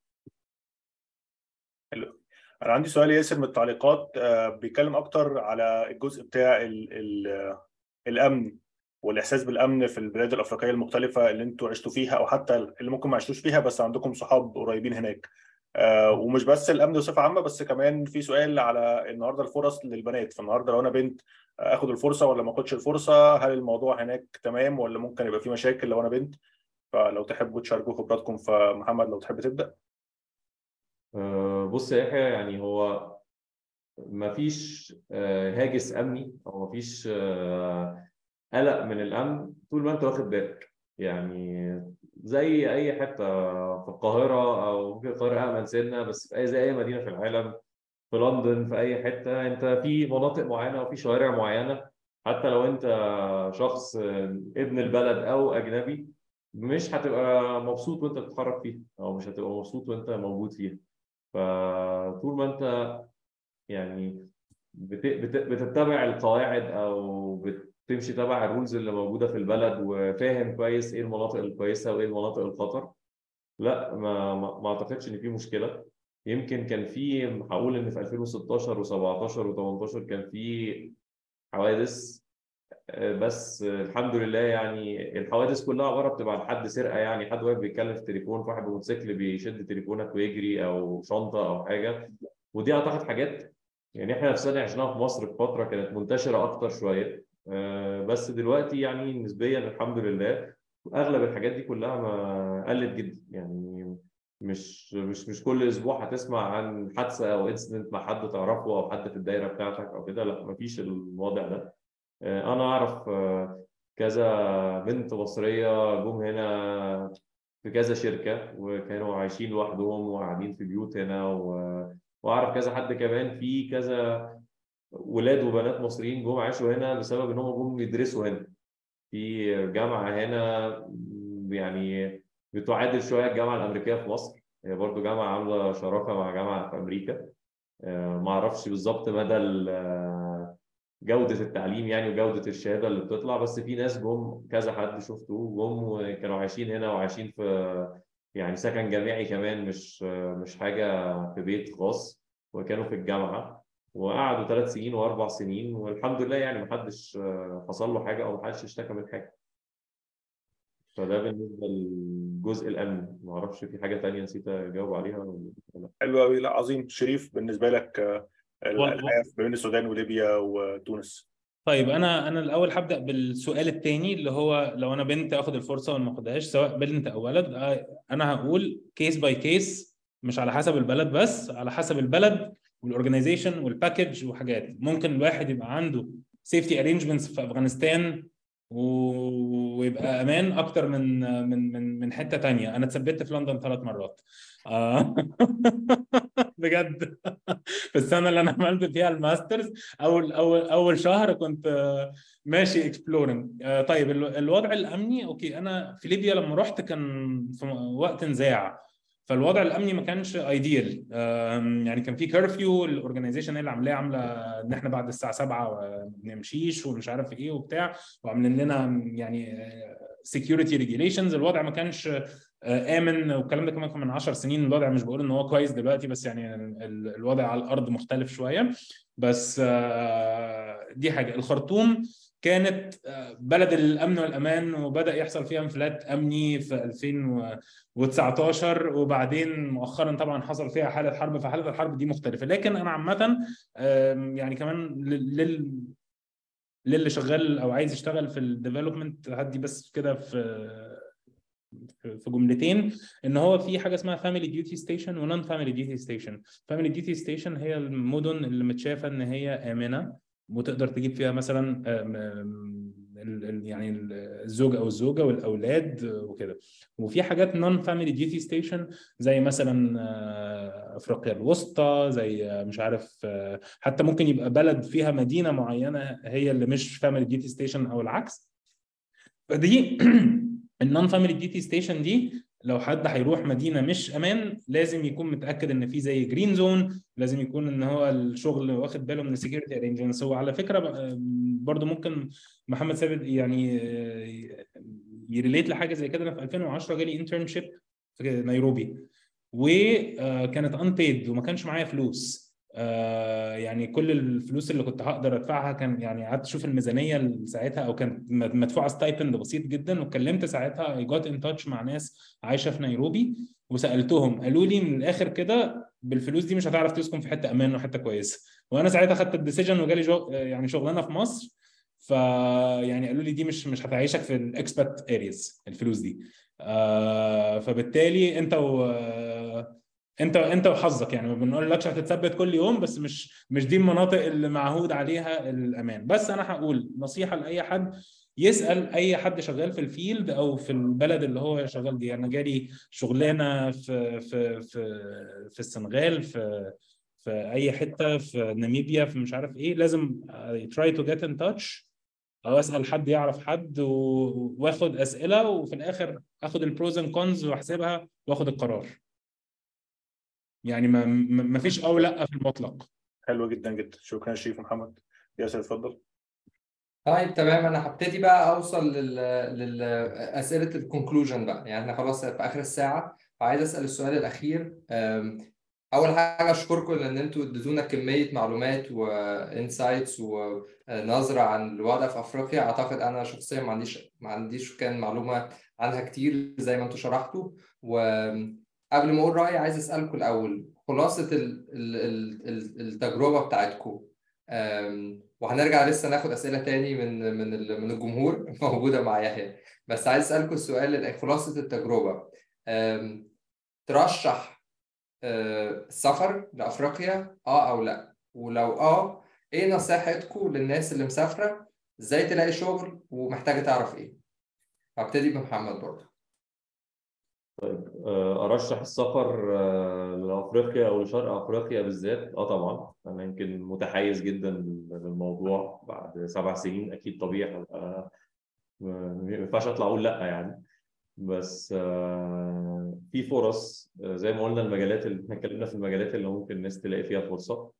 انا عندي سؤال ياسر من التعليقات آه، بيتكلم اكتر على الجزء بتاع ال ال الامن والاحساس بالامن في البلاد الافريقيه المختلفه اللي انتوا عشتوا فيها او حتى اللي ممكن ما عشتوش فيها بس عندكم صحاب قريبين هناك آه، ومش بس الامن بصفه عامه بس كمان في سؤال على النهارده الفرص للبنات فالنهارده لو انا بنت آه، اخد الفرصه ولا ما اخدش الفرصه هل الموضوع هناك تمام ولا ممكن يبقى في مشاكل لو انا بنت فلو تحبوا تشاركوا خبراتكم فمحمد لو تحب تبدا آه، بص يا يحيى يعني هو مفيش آه، هاجس امني او مفيش آه، قلق من الامن طول ما انت واخد بالك يعني زي اي حته في القاهره او ممكن القاهره امن سنه بس في اي زي اي مدينه في العالم في لندن في اي حته انت في مناطق معينه وفي شوارع معينه حتى لو انت شخص ابن البلد او اجنبي مش هتبقى مبسوط وانت بتتحرك فيها او مش هتبقى مبسوط وانت موجود فيها فطول ما انت يعني بت... بت... بتتبع القواعد او بتمشي تبع الرولز اللي موجوده في البلد وفاهم كويس ايه المناطق الكويسه وايه المناطق الخطر لا ما ما, ما اعتقدش ان في مشكله يمكن كان في هقول ان في 2016 و17 و18 كان في حوادث آه، بس الحمد لله يعني الحوادث كلها عباره بتبقى عن حد سرقه يعني حد واقف بيتكلم في التليفون في واحد بموتوسيكل بيشد تليفونك ويجري او شنطه او حاجه ودي اعتقد حاجات يعني احنا نفسنا عشناها في مصر في فتره كانت منتشره اكتر شويه آه، بس دلوقتي يعني نسبيا الحمد لله اغلب الحاجات دي كلها ما قلت جدا يعني مش مش مش كل اسبوع هتسمع عن حادثه او انسيدنت مع حد تعرفه او حد في الدايره بتاعتك او كده لا مفيش الوضع ده آه، انا اعرف آه، كذا بنت مصريه جم هنا في كذا شركه وكانوا عايشين لوحدهم وقاعدين في بيوت هنا و... واعرف كذا حد كمان في كذا ولاد وبنات مصريين جم عاشوا هنا بسبب ان هم جم يدرسوا هنا في جامعه هنا م، يعني بتعادل شويه الجامعه الامريكيه في مصر هي برضو جامعه عامله شراكه مع جامعه في امريكا آه، ما اعرفش بالظبط مدى ال- آه، جوده التعليم يعني وجوده الشهاده اللي بتطلع بس في ناس جم كذا حد شفته جم وكانوا عايشين هنا وعايشين في يعني سكن جامعي كمان مش مش حاجه في بيت خاص وكانوا في الجامعه وقعدوا ثلاث سنين واربع سنين والحمد لله يعني ما حدش حصل له حاجه او ما حدش اشتكى من حاجه فده بالنسبه للجزء الامني ما اعرفش في حاجه تانية نسيت اجاوب عليها ولا لا حلو قوي لا عظيم شريف بالنسبه لك آه، وال- الحياه ما بين السودان وليبيا وتونس طيب انا انا الاول هبدا بالسؤال الثاني اللي هو لو انا بنت اخد الفرصه ولا ما اخدهاش سواء بنت او ولد آه، انا هقول كيس باي كيس مش على حسب البلد بس على حسب البلد والاورجنايزيشن والباكج وحاجات ممكن الواحد يبقى عنده سيفتي ارينجمنتس في افغانستان و- ويبقى امان اكتر من من من من حته تانية انا اتثبت في لندن ثلاث مرات آه. بجد في السنه اللي انا عملت فيها الماسترز اول اول اول شهر كنت آه، ماشي اكسبلورنج طيب ال- الوضع الامني اوكي انا في ليبيا لما رحت كان في وقت نزاع فالوضع الامني ما كانش ايديال يعني كان في كيرفيو الاورجنايزيشن هي اللي عاملاه عامله ان احنا بعد الساعه 7 ما بنمشيش ومش عارف ايه وبتاع وعاملين لنا يعني سكيورتي ريجيليشنز الوضع ما كانش آه، امن والكلام ده كمان كان من 10 سنين الوضع مش بقول ان هو كويس دلوقتي بس يعني ال- الوضع على الارض مختلف شويه بس آه، دي حاجه الخرطوم كانت آه، بلد الامن والامان وبدا يحصل فيها انفلات امني في 2019 وبعدين مؤخرا طبعا حصل فيها حاله حرب فحاله الحرب دي مختلفه لكن انا عامه آم، يعني كمان لل لل- للي شغال او عايز يشتغل في الديفلوبمنت هدي بس كده في في في جملتين ان هو في حاجه اسمها فاميلي ديوتي ستيشن ونون فاميلي ديوتي ستيشن فاميلي ديوتي ستيشن هي المدن اللي متشافه ان هي امنه وتقدر تجيب فيها مثلا آم، آم، ال- ال- يعني الزوج او الزوجه والاولاد وكده وفي حاجات نون فاميلي ديوتي ستيشن زي مثلا آه، افريقيا الوسطى زي آه، مش عارف آه، حتى ممكن يبقى بلد فيها مدينه معينه هي اللي مش فاميلي ديوتي ستيشن او العكس فدي النون فاميلي ديوتي ستيشن دي لو حد هيروح مدينه مش امان لازم يكون متاكد ان في زي جرين زون لازم يكون ان هو الشغل واخد باله من السكيورتي ارينجمنتس هو على فكره ب- برضو ممكن محمد ثابت يعني آه، يريليت لحاجه زي كده انا في 2010 جالي انترنشيب في نيروبي وكانت انبيد وما كانش معايا فلوس آه يعني كل الفلوس اللي كنت هقدر ادفعها كان يعني قعدت اشوف الميزانيه ساعتها او كانت مدفوعه ستايبند بسيط جدا واتكلمت ساعتها اي جوت ان تاتش مع ناس عايشه في نيروبي وسالتهم قالوا لي من الاخر كده بالفلوس دي مش هتعرف تسكن في حته امان وحته كويسه وانا ساعتها خدت الديسيجن وجالي جو يعني شغلانه في مصر فيعني قالوا لي دي مش مش هتعيشك في الاكسبات ارياز الفلوس دي آه فبالتالي انت و انت انت وحظك يعني ما بنقولكش هتتثبت كل يوم بس مش مش دي المناطق اللي معهود عليها الامان بس انا هقول نصيحه لاي حد يسال اي حد شغال في الفيلد او في البلد اللي هو شغال دي انا جالي شغلانه في في في في السنغال في في اي حته في ناميبيا في مش عارف ايه لازم try to get in touch او اسال حد يعرف حد واخد اسئله وفي الاخر اخد البروز اند كونز واحسبها واخد القرار يعني ما ما فيش او لا في المطلق حلو جدا جدا شكرا شريف محمد ياسر اتفضل طيب تمام انا هبتدي بقى اوصل لل للاسئله الكونكلوجن بقى يعني احنا خلاص في اخر الساعه وعايز اسال السؤال الاخير اول حاجه اشكركم لان انتوا اديتونا كميه معلومات وانسايتس ونظره عن الوضع في افريقيا اعتقد انا شخصيا ما عنديش ما عنديش كان معلومه عنها كتير زي ما انتوا شرحتوا وقبل ما اقول رايي عايز اسالكم الاول خلاصه التجربه بتاعتكم وهنرجع لسه ناخد اسئله تاني من من من الجمهور موجوده مع يحيى بس عايز اسالكم السؤال خلاصه التجربه ترشح السفر لافريقيا اه او لا ولو اه ايه نصيحتكم للناس اللي مسافره ازاي تلاقي شغل ومحتاجه تعرف ايه هبتدي بمحمد برضه طيب ارشح السفر لافريقيا او لشرق افريقيا بالذات اه طبعا انا يمكن متحيز جدا للموضوع بعد سبع سنين اكيد طبيعي هبقى ما ينفعش اطلع اقول لا يعني بس في فرص زي ما قلنا المجالات اللي احنا اتكلمنا في المجالات اللي ممكن الناس تلاقي فيها فرصه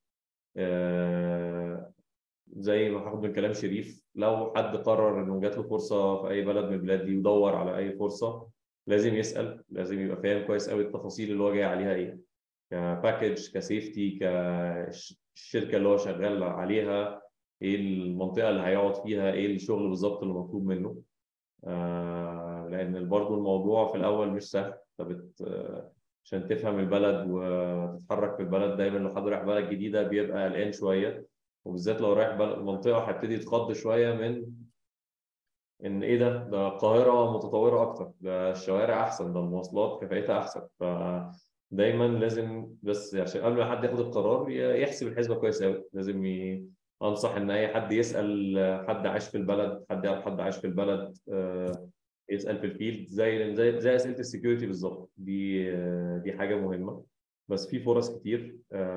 زي ما هاخد من كلام شريف لو حد قرر انه جات له فرصه في اي بلد من البلاد دي يدور على اي فرصه لازم يسال لازم يبقى فاهم كويس قوي التفاصيل اللي هو جاي عليها ايه كباكج كسيفتي كالشركه اللي هو شغال عليها ايه المنطقه اللي هيقعد فيها ايه الشغل بالظبط اللي مطلوب منه آه لان برضه الموضوع في الاول مش سهل فبت عشان تفهم البلد وتتحرك في البلد دايما لو حد رايح بلد جديده بيبقى قلقان شويه وبالذات لو رايح بلد منطقه هيبتدي يتخض شويه من ان ايه ده ده القاهره متطوره اكتر ده الشوارع احسن ده المواصلات كفايتها احسن فدايما لازم بس عشان قبل ما حد ياخد القرار يحسب الحسبه كويس قوي لازم ي... انصح ان اي حد يسال حد عايش في البلد حد يعرف حد عايش في البلد يسال في الفيلد زي زي زي اسئله السكيورتي بالظبط دي دي حاجه مهمه بس في فرص كتير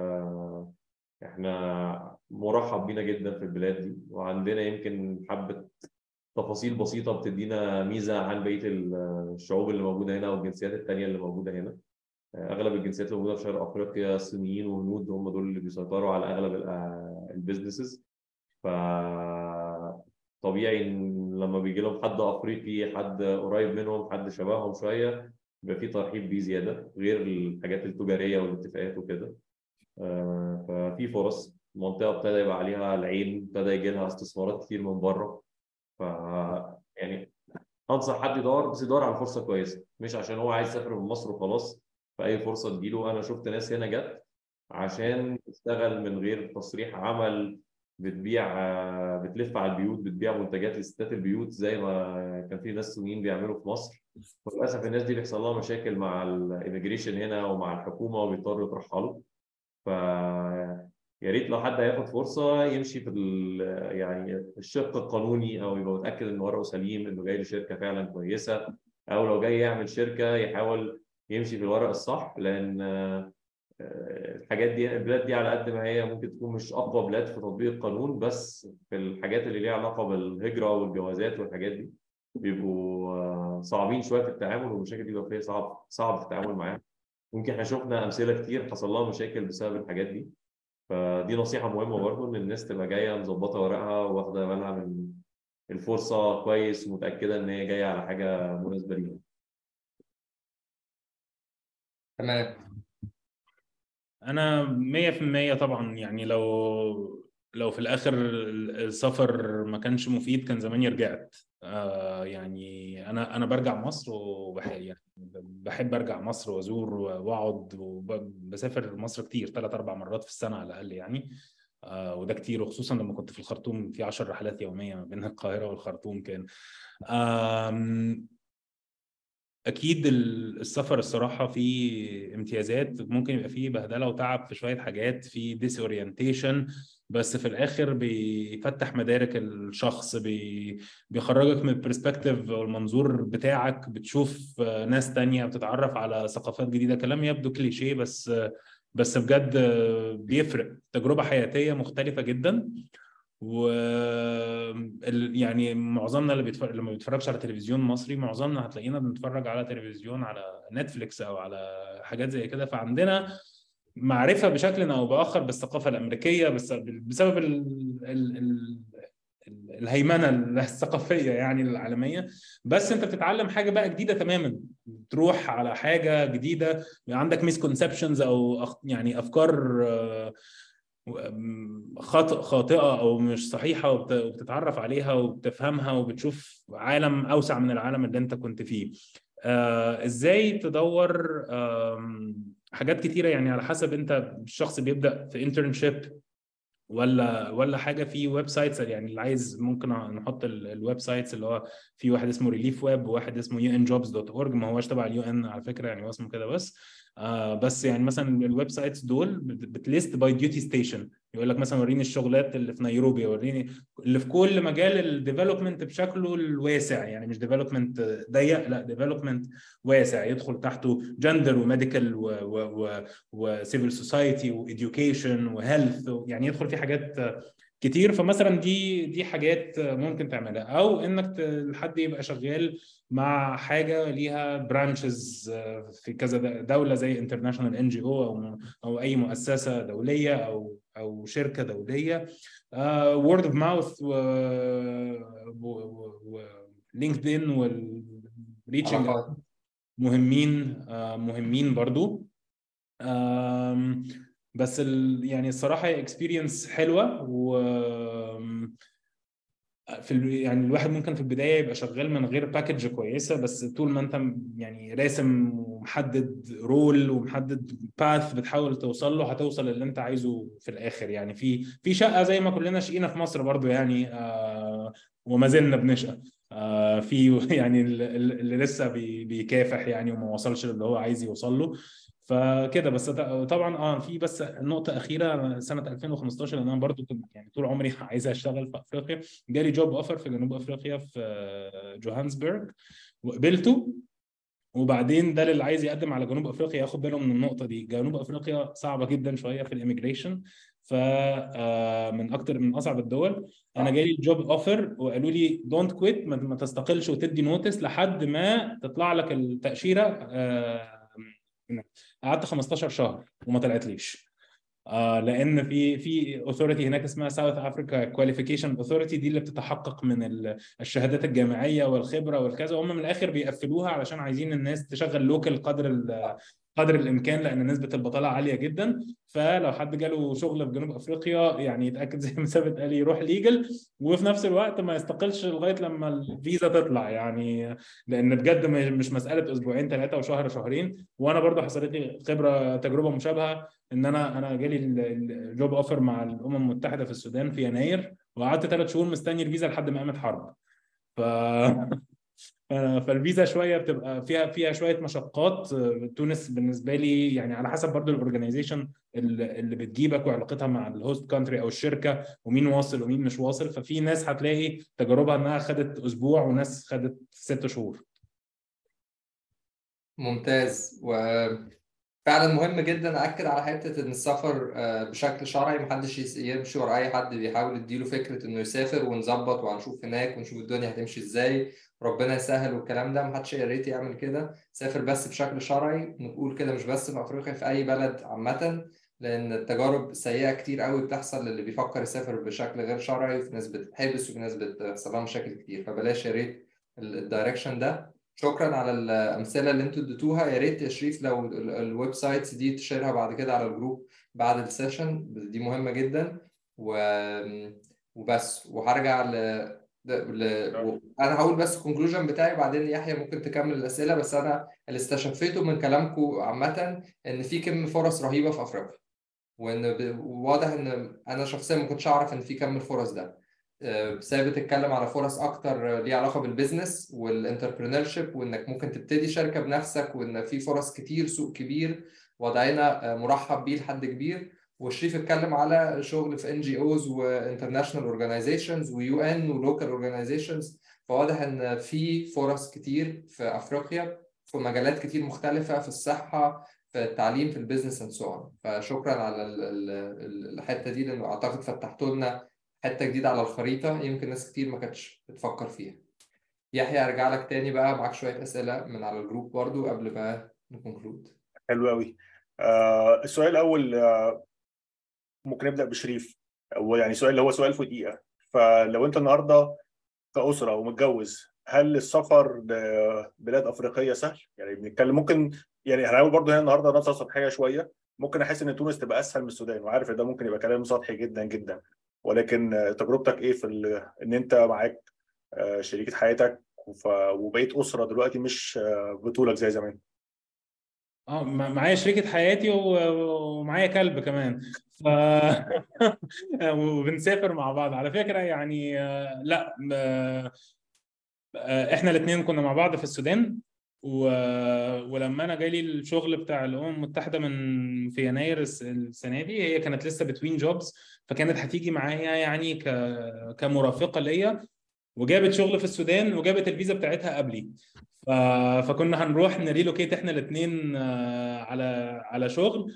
احنا مرحب بينا جدا في البلاد دي وعندنا يمكن حبه تفاصيل بسيطه بتدينا ميزه عن بقيه الشعوب اللي موجوده هنا او الجنسيات الثانيه اللي موجوده هنا اغلب الجنسيات اللي موجوده في شرق افريقيا الصينيين والهنود هم دول اللي بيسيطروا على اغلب البيزنسز ف طبيعي ان لما بيجي لهم حد افريقي حد قريب منهم حد شبههم شويه بيبقى في ترحيب بيه زياده غير الحاجات التجاريه والاتفاقات وكده ففي فرص المنطقه ابتدى يبقى عليها العين ابتدى يجي لها استثمارات كتير من بره ف يعني انصح حد يدور بس يدور على فرصه كويسه مش عشان هو عايز يسافر من مصر وخلاص فاي فرصه تجيله انا شفت ناس هنا جت عشان تشتغل من غير تصريح عمل بتبيع بتلف على البيوت بتبيع منتجات لستات البيوت زي ما كان في ناس سنين بيعملوا في مصر وللاسف الناس دي بيحصل لها مشاكل مع الايميجريشن هنا ومع الحكومه وبيضطروا يترحلوا ف يا ريت لو حد هياخد فرصه يمشي في يعني الشق القانوني او يبقى متاكد ان ورقه سليم انه جاي لشركه فعلا كويسه او لو جاي يعمل شركه يحاول يمشي في الورق الصح لان الحاجات دي البلاد دي على قد ما هي ممكن تكون مش اقوى بلاد في تطبيق القانون بس في الحاجات اللي ليها علاقه بالهجره والجوازات والحاجات دي بيبقوا صعبين شويه في التعامل والمشاكل دي بيبقى صعب صعب في التعامل معاها ممكن احنا شفنا امثله كتير حصل لها مشاكل بسبب الحاجات دي فدي نصيحه مهمه برضه ان الناس تبقى جايه مظبطه ورقها واخده بالها من الفرصه كويس ومتاكده ان هي جايه على حاجه مناسبه ليها تمام انا 100% طبعا يعني لو لو في الاخر السفر ما كانش مفيد كان زماني رجعت آه يعني انا انا برجع مصر وبحب يعني بحب ارجع مصر وازور واقعد وبسافر مصر كتير ثلاث اربع مرات في السنه على الاقل يعني آه وده كتير وخصوصا لما كنت في الخرطوم في 10 رحلات يوميه ما بين القاهره والخرطوم كان اكيد السفر الصراحه فيه امتيازات ممكن يبقى فيه بهدله وتعب في شويه حاجات في ديس اورينتيشن بس في الاخر بيفتح مدارك الشخص بي بيخرجك من البرسبكتيف او المنظور بتاعك بتشوف ناس تانية بتتعرف على ثقافات جديده كلام يبدو كليشيه بس بس بجد بيفرق تجربه حياتيه مختلفه جدا و يعني معظمنا اللي بيتفرج لما بيتفرجش على تلفزيون مصري معظمنا هتلاقينا بنتفرج على تلفزيون على نتفليكس او على حاجات زي كده فعندنا معرفه بشكل او باخر بالثقافه الامريكيه بس بسبب ال ال ال الهيمنه الثقافيه يعني العالميه بس انت بتتعلم حاجه بقى جديده تماما تروح على حاجه جديده عندك ميسكونسبشنز او يعني افكار خاطئ خاطئه او مش صحيحه وبتتعرف عليها وبتفهمها وبتشوف عالم اوسع من العالم اللي انت كنت فيه آه ازاي تدور آه حاجات كتيره يعني على حسب انت الشخص بيبدا في انترنشيب ولا ولا حاجه في ويب سايتس يعني اللي عايز ممكن نحط الويب سايتس اللي هو في واحد اسمه ريليف ويب وواحد اسمه يو ان جوبز دوت اورج ما هوش تبع اليو ان على فكره يعني هو اسمه كده بس آه بس يعني مثلا الويب سايتس دول بتليست باي ديوتي ستيشن يقول لك مثلا وريني الشغلات اللي في نيروبي وريني اللي في كل مجال الديفلوبمنت بشكله الواسع يعني مش ديفلوبمنت ضيق لا ديفلوبمنت واسع يدخل تحته جندر وميديكال وسيفل سوسايتي واديوكيشن وهيلث يعني يدخل في حاجات كتير فمثلا دي دي حاجات ممكن تعملها او انك حد يبقى شغال مع حاجه ليها برانشز في كذا دوله زي انترناشونال ان جي او او او اي مؤسسه دوليه او او شركه دوليه وورد اوف ماوث ولينكد ان والريتشنج مهمين مهمين برضو بس ال... يعني الصراحه هي اكسبيرينس حلوه و في ال... يعني الواحد ممكن في البدايه يبقى شغال من غير باكج كويسه بس طول ما انت يعني راسم ومحدد رول ومحدد باث بتحاول توصل له هتوصل اللي انت عايزه في الاخر يعني في في شقه زي ما كلنا شقينا في مصر برضو يعني آه وما زلنا بنشقى آه في يعني اللي لسه بي... بيكافح يعني وما وصلش للي هو عايز يوصل له فكده بس طبعا اه في بس نقطه اخيره سنه 2015 لان انا برضو كنت يعني طول عمري عايز اشتغل في افريقيا جالي جوب اوفر في جنوب افريقيا في جوهانسبرج وقبلته وبعدين ده اللي عايز يقدم على جنوب افريقيا ياخد باله من النقطه دي جنوب افريقيا صعبه جدا شويه في الاميجريشن ف من اكتر من اصعب الدول انا جالي الجوب اوفر وقالوا لي دونت كويت ما تستقلش وتدي نوتس لحد ما تطلع لك التاشيره قعدت 15 شهر وما طلعتليش آه لان في في اوثورتي هناك اسمها ساوث افريكا كواليفيكيشن اوثورتي دي اللي بتتحقق من الشهادات الجامعيه والخبره والكذا هم من الاخر بيقفلوها علشان عايزين الناس تشغل لوكال قدر قدر الامكان لان نسبه البطاله عاليه جدا فلو حد جاله شغل في جنوب افريقيا يعني يتاكد زي ما ثابت قال يروح ليجل وفي نفس الوقت ما يستقلش لغايه لما الفيزا تطلع يعني لان بجد مش مساله اسبوعين ثلاثه وشهر شهرين وانا برضه حصلت لي خبره تجربه مشابهه ان انا انا جالي الجوب اوفر مع الامم المتحده في السودان في يناير وقعدت ثلاث شهور مستني الفيزا لحد ما قامت حرب ف فالفيزا شويه بتبقى فيها فيها شويه مشقات تونس بالنسبه لي يعني على حسب برضو الاورجنايزيشن اللي بتجيبك وعلاقتها مع الهوست كانتري او الشركه ومين واصل ومين مش واصل ففي ناس هتلاقي تجاربها انها خدت اسبوع وناس خدت ست شهور ممتاز وفعلا مهم جدا اكد على حته ان السفر بشكل شرعي محدش يمشي ورا اي حد بيحاول يديله فكره انه يسافر ونظبط وهنشوف هناك ونشوف الدنيا هتمشي ازاي ربنا يسهل والكلام ده محدش يا ريت يعمل كده سافر بس بشكل شرعي نقول كده مش بس في افريقيا في اي بلد عامه لان التجارب سيئه كتير قوي بتحصل للي بيفكر يسافر بشكل غير شرعي وفي ناس بتتحبس وفي ناس بتحصل لها مشاكل كتير فبلاش يا ريت الدايركشن ده شكرا على الامثله اللي انتوا اديتوها يا ريت يا شريف لو ال- الويب سايتس دي تشيرها بعد كده على الجروب بعد السيشن دي مهمه جدا و... وبس وهرجع ل... ل... و... انا هقول بس الكونكلوجن بتاعي بعدين يحيى ممكن تكمل الاسئله بس انا اللي استشفيته من كلامكم عامه ان في كم فرص رهيبه في افريقيا وان ب... واضح ان انا شخصيا ما كنتش اعرف ان في كم الفرص ده آه، ثابت اتكلم على فرص اكتر ليها علاقه بالبيزنس والانتربرينور شيب وانك ممكن تبتدي شركه بنفسك وان في فرص كتير سوق كبير وضعنا آه، مرحب بيه لحد كبير وشريف اتكلم على شغل في ان جي اوز وانترناشونال اورجانيزيشنز ويو ان ولوكال اورجانيزيشنز فواضح ان في فرص كتير في افريقيا في مجالات كتير مختلفه في الصحه في التعليم في البيزنس اند سو فشكرا على ال- ال- ال- الحته دي لانه اعتقد فتحتوا لنا حته جديده على الخريطه يمكن ناس كتير ما كانتش بتفكر فيها يحيى ارجع لك تاني بقى معاك شويه اسئله من على الجروب برضو قبل ما نكونكلود حلو قوي آه السؤال الاول آه ممكن نبدا بشريف هو يعني سؤال اللي هو سؤال في دقيقه فلو انت النهارده كاسره ومتجوز هل السفر لبلاد افريقيه سهل؟ يعني بنتكلم ممكن يعني هنحاول برضه هنا النهارده نظره سطحيه شويه ممكن احس ان تونس تبقى اسهل من السودان وعارف ان ده ممكن يبقى كلام سطحي جدا جدا ولكن آه، تجربتك ايه في ال- ان انت معاك آه، شريكه حياتك وف- وبقيت اسره دلوقتي مش آه، بطولك زي زمان اه مع- معايا شريكة حياتي و- ومعايا كلب كمان ف وبنسافر مع بعض على فكرة يعني آه، لا آه، آه، احنا الاثنين كنا مع بعض في السودان و... ولما انا جالي الشغل بتاع الامم المتحده من في يناير الس- السنه دي هي كانت لسه بتوين جوبز فكانت هتيجي معايا يعني ك... كمرافقه ليا وجابت شغل في السودان وجابت الفيزا بتاعتها قبلي ف... فكنا هنروح نريلوكيت احنا الاثنين على على شغل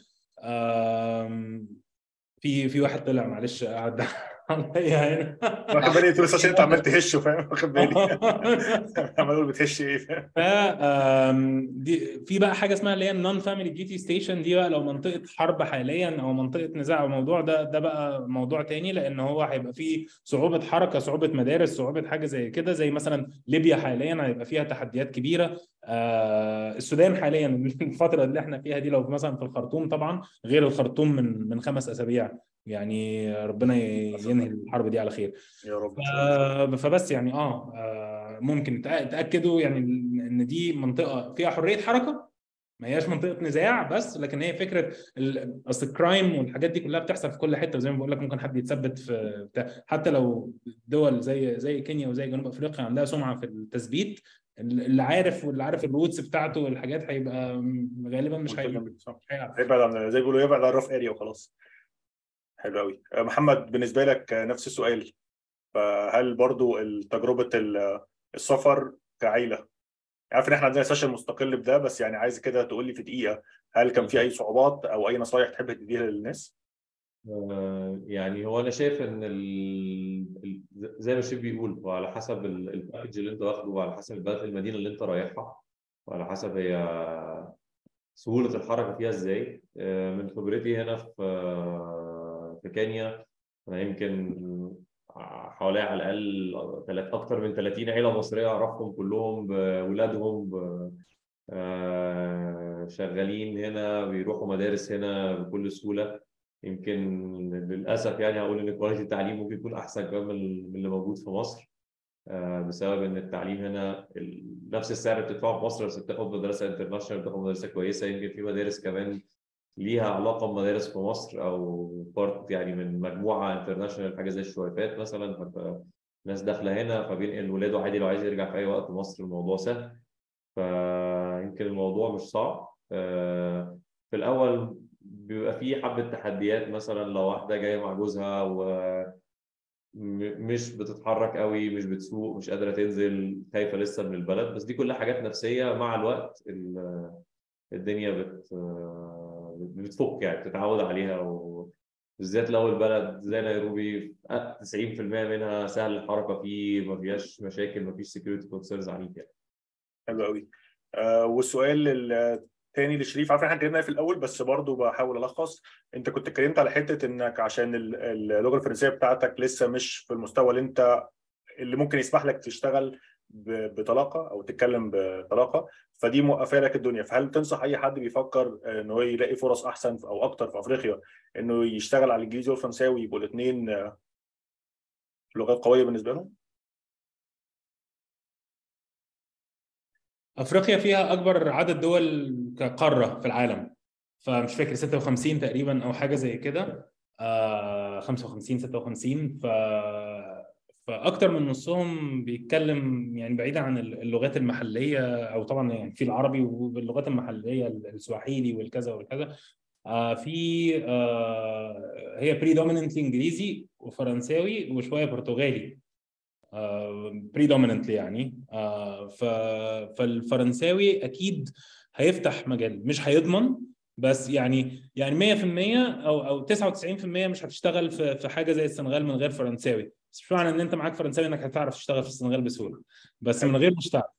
آم، في في واحد طلع معلش قعد عليا هنا واخد بالي تونس عشان انت عمال تهش فاهم واخد بالي عمال اقول بتهش ايه فاهم ف آم، دي في بقى حاجه اسمها اللي هي النون فاميلي ديوتي ستيشن دي بقى لو منطقه حرب حاليا او منطقه نزاع او موضوع ده ده بقى موضوع تاني لان هو هيبقى فيه صعوبه حركه صعوبه مدارس صعوبه حاجه زي كده زي مثلا ليبيا حاليا هيبقى فيها تحديات كبيره آه السودان حاليا الفتره اللي احنا فيها دي لو مثلا في الخرطوم طبعا غير الخرطوم من من خمس اسابيع يعني ربنا ينهي الحرب دي على خير يا رب ان شاء الله ف- فبس يعني اه آه، ممكن تأ- تاكدوا يعني ان دي منطقه فيها حريه حركه ما هياش منطقه نزاع بس لكن هي فكره ال- اصل الكرايم والحاجات دي كلها بتحصل في كل حته وزي ما بقول لك ممكن حد يتثبت في بتاع حتى لو دول زي زي كينيا وزي جنوب افريقيا عندها سمعه في التثبيت اللي عارف واللي عارف الروتس بتاعته والحاجات هيبقى م- غالبا مش هي- مش هيعرف يبعد عن زي ما بيقولوا يبعد عن الرف اريا وخلاص حلو قوي محمد بالنسبه لك نفس السؤال فهل برضو تجربه ال- السفر كعيله عارف ان احنا عندنا سيشن مستقل بده بس يعني عايز كده تقول لي في دقيقه هل كان في اي صعوبات او اي نصايح تحب تديها للناس؟ آه، يعني هو انا شايف ان ال... ال- زي ما الشيف بيقول هو على حسب ال- الباكج اللي انت واخده وعلى حسب البلد المدينه اللي انت رايحها وعلى حسب هي سهوله الحركه فيها ازاي آه، من خبرتي هنا في آه، في كينيا انا يمكن حوالي على الاقل تلات- اكتر من 30 عيله مصريه اعرفهم كلهم باولادهم ب- آه، شغالين هنا بيروحوا مدارس هنا بكل سهوله يمكن للاسف يعني هقول ان كواليتي التعليم ممكن يكون احسن كمان من من اللي موجود في مصر آه، بسبب ان التعليم هنا ال- نفس السعر بتدفعه في مصر بس بتاخد مدرسه انترناشونال بتاخد مدرسه كويسه يمكن في مدارس كمان ليها علاقه بمدارس في مصر او بارت يعني من مجموعه انترناشونال حاجه زي الشويفات مثلا فبقى ناس داخله هنا فبينقل ولاده عادي لو عايز يرجع في اي وقت مصر الموضوع سهل فيمكن الموضوع مش صعب آه، في الاول بيبقى فيه حبه تحديات مثلا لو واحده جايه مع جوزها و م- مش بتتحرك قوي مش بتسوق مش قادره تنزل خايفه لسه من البلد بس دي كلها حاجات نفسيه مع الوقت ال- الدنيا بت بتفك يعني بتتعود عليها وبالذات لو البلد زي نيروبي 90% منها سهل الحركه فيه ما فيهاش مشاكل ما فيش سكيورتي كونسيرنز عنيف يعني حلو قوي آه والسؤال الثاني لشريف عارف احنا اتكلمنا في الاول بس برضو بحاول الخص انت كنت اتكلمت على حته انك عشان ال- اللغه الفرنسيه بتاعتك لسه مش في المستوى اللي انت اللي ممكن يسمح لك تشتغل ب- بطلاقه او تتكلم بطلاقه فدي موقفه لك الدنيا فهل تنصح اي حد بيفكر ان هو يلاقي فرص احسن او اكتر في افريقيا انه يشتغل على الانجليزي والفرنساوي يبقوا الاثنين لغات قويه بالنسبه لهم؟ افريقيا فيها اكبر عدد دول كقاره في العالم فمش فاكر 56 تقريبا او حاجه زي كده آه 55 56 ف فاكتر من نصهم بيتكلم يعني بعيدا عن اللغات المحليه او طبعا يعني في العربي واللغات المحليه السواحيلي والكذا والكذا آه في آه هي بريدوميننتلي انجليزي وفرنساوي وشويه برتغالي بريدوميننتلي يعني آه ف فالفرنساوي اكيد هيفتح مجال مش هيضمن بس يعني يعني 100% او او 99% مش هتشتغل في في حاجه زي السنغال من غير فرنساوي بس مش معنى ان انت معاك فرنساوي انك هتعرف تشتغل في السنغال بسهوله بس من غير مش تعرف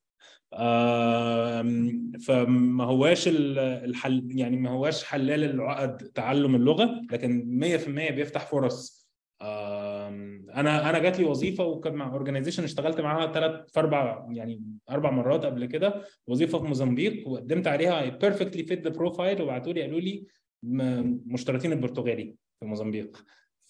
آم، فما هواش ال- الحل يعني ما هواش حلال العقد تعلم اللغه لكن 100% بيفتح فرص آم، انا انا جات لي وظيفه وكان مع اورجانيزيشن اشتغلت معاها ثلاث في اربع يعني اربع مرات قبل كده وظيفه في موزمبيق وقدمت عليها بيرفكتلي فيت ذا بروفايل وبعتوا لي قالوا لي م- مشترطين البرتغالي في موزمبيق ف...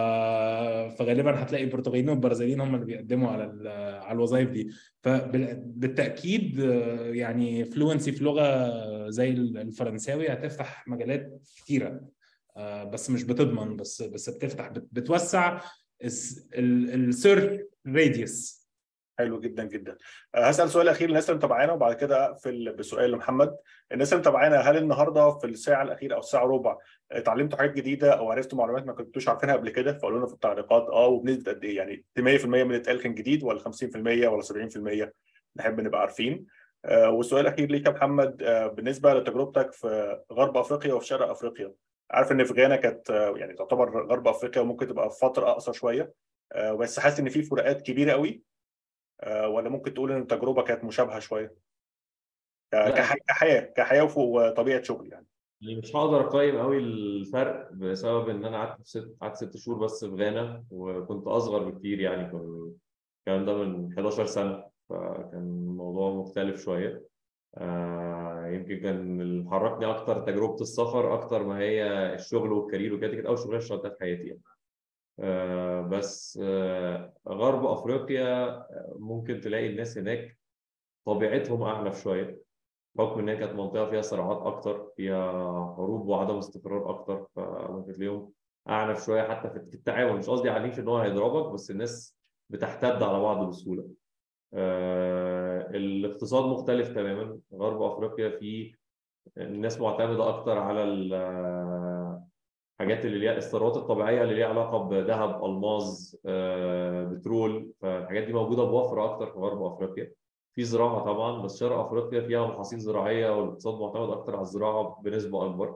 فغالبا هتلاقي البرتغاليين والبرازيليين هم اللي بيقدموا على ال... على الوظائف دي فبالتاكيد يعني فلوينسي في لغه زي الفرنساوي هتفتح مجالات كتيره آه، بس مش بتضمن بس بس بتفتح بت- بتوسع السيرش راديوس حلو جدا جدا آه، هسأل سؤال أخير للناس اللي متابعانا وبعد كده أقفل بسؤال لمحمد الناس اللي متابعانا هل النهارده في الساعة الأخيرة أو الساعة ربع اتعلمتوا حاجات جديدة أو عرفتوا معلومات ما كنتوش عارفينها قبل كده فقولوا لنا في التعليقات أه وبنسبة قد إيه يعني 100% من اللي اتقال كان جديد ولا 50% ولا 70% نحب نبقى عارفين آه، والسؤال الأخير ليك يا محمد آه، بالنسبة لتجربتك في غرب أفريقيا وفي شرق أفريقيا عارف إن في غانا كانت آه، يعني تعتبر غرب أفريقيا وممكن تبقى في فترة أقصر شوية آه، بس حاسس إن في فروقات كبيرة قوي آه، ولا ممكن تقول ان التجربه كانت مشابهه شويه ك- لا. كح- كحياه كحياه وف- وطبيعه شغل يعني يعني مش هقدر اقيم قوي الفرق بسبب ان انا قعدت في ست قعدت ست شهور بس في غانا وكنت اصغر بكتير يعني كان الكلام ده من 11 سنه فكان الموضوع مختلف شويه آه يمكن كان اللي حركني اكتر تجربه السفر اكتر ما هي الشغل والكارير وكده دي كانت اول شغلانه اشتغلتها في حياتي يعني. آه بس آه غرب افريقيا آه، ممكن تلاقي الناس هناك طبيعتهم اعنف شويه بحكم ان هي كانت منطقه فيها صراعات اكتر فيها حروب وعدم استقرار اكتر فممكن تلاقيهم اعنف شويه حتى في في التعامل مش قصدي عنيف ان هو هيضربك بس الناس بتحتد على بعض بسهوله. آه الاقتصاد مختلف تماما غرب افريقيا في الناس معتمده اكتر على ال- الحاجات اللي ليها الثروات الطبيعيه اللي ليها علاقه بذهب الماظ آه بترول فالحاجات دي موجوده بوفر اكتر في غرب افريقيا. في زراعه طبعا بس شرق افريقيا فيها محاصيل زراعيه والاقتصاد معتمد اكتر على الزراعه بنسبه اكبر.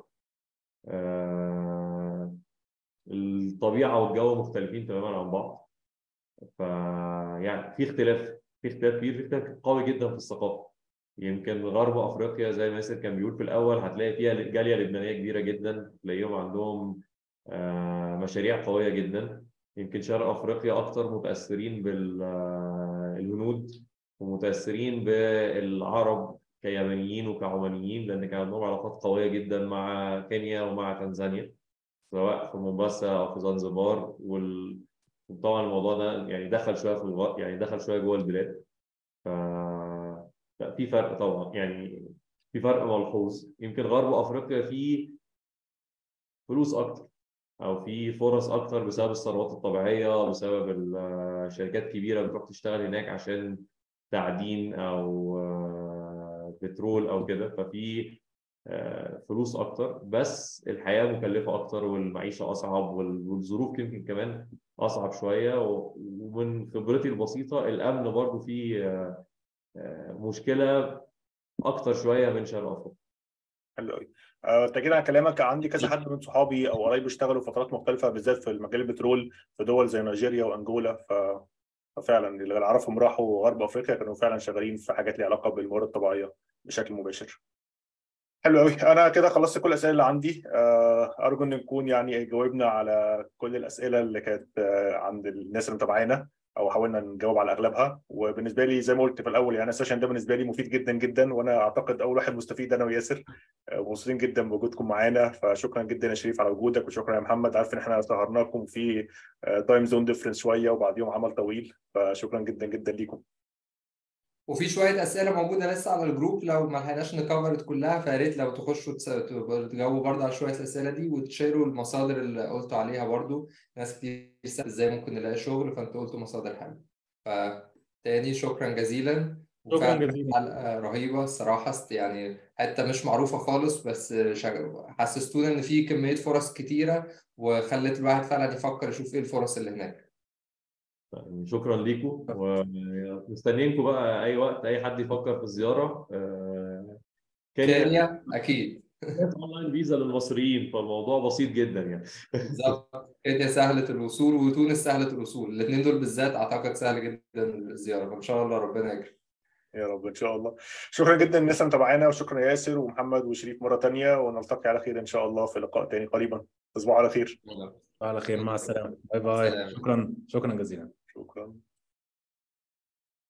آه، الطبيعه والجو مختلفين تماما عن بعض. فيعني في اختلاف في اختلاف كبير في اختلاف قوي جدا في الثقافه. يمكن غرب افريقيا زي ما ياسر كان بيقول في الاول هتلاقي فيها جاليه لبنانيه كبيره جدا تلاقيهم عندهم آه، مشاريع قويه جدا يمكن شرق افريقيا اكتر متاثرين بالهنود ومتاثرين بالعرب كيمنيين وكعمانيين لان كان عندهم علاقات قويه جدا مع كينيا ومع تنزانيا سواء في مومباسا او في زنزبار وال... وطبعا الموضوع ده يعني دخل شويه في الغ... يعني دخل شويه جوه البلاد ف لا في فرق طبعا يعني في فرق ملحوظ يمكن غرب افريقيا فيه فلوس اكتر او في فرص اكتر بسبب الثروات الطبيعيه بسبب ال- شركات كبيره بتروح تشتغل هناك عشان تعدين او آه، بترول او كده ففي آه، فلوس اكتر بس الحياه مكلفه اكتر والمعيشه اصعب وال- والظروف يمكن كمان اصعب شويه و- ومن خبرتي البسيطه الامن برضو فيه آه، آه، مشكله اكتر شويه من شرق افريقيا حلو قوي آه، تأكيد على كلامك عندي كذا حد من صحابي او قرايبي اشتغلوا فترات مختلفه بالذات في مجال البترول في دول زي نيجيريا وانجولا ف... ففعلا اللي اعرفهم راحوا غرب افريقيا كانوا فعلا شغالين في حاجات ليها علاقه بالموارد الطبيعيه بشكل مباشر. حلو قوي انا كده خلصت كل الاسئله اللي عندي آه، ارجو ان نكون يعني جاوبنا على كل الاسئله اللي كانت آه، عند الناس اللي متابعانا او حاولنا نجاوب على اغلبها وبالنسبه لي زي ما قلت في الاول يعني السيشن ده بالنسبه لي مفيد جدا جدا وانا اعتقد اول واحد مستفيد انا وياسر مبسوطين جدا بوجودكم معانا فشكرا جدا يا شريف على وجودك وشكرا يا محمد عارف ان احنا سهرناكم في تايم زون ديفرنس شويه وبعد يوم عمل طويل فشكرا جدا جدا ليكم وفي شويه اسئله موجوده لسه على الجروب لو ما لحقناش نكفرت كلها فيا ريت لو تخشوا تجاوبوا برضه على شويه الاسئله دي وتشيروا المصادر اللي قلتوا عليها برضه ناس كتير ازاي ممكن نلاقي شغل فانتوا قلتوا مصادر حلوه فتاني شكرا جزيلا شكرا جزيلا حلقه رهيبه الصراحه يعني حته مش معروفه خالص بس حسستونا ان في كميه فرص كتيره وخلت الواحد فعلا يفكر يشوف ايه الفرص اللي هناك شكرا ليكم ومستنيينكم بقى اي وقت اي حد يفكر في الزياره كينيا, كينيا اكيد اونلاين فيزا للمصريين فالموضوع بسيط جدا يعني بالظبط كينيا سهله الوصول وتونس سهله الوصول الاثنين دول بالذات اعتقد سهل جدا الزياره فان شاء الله ربنا يكرم يا رب ان شاء الله شكرا جدا الناس اللي متابعانا وشكرا ياسر ومحمد وشريف مره ثانيه ونلتقي على خير ان شاء الله في لقاء ثاني قريبا تصبحوا على خير على خير مع السلامه باي باي شكرا شكرا جزيلا شكرا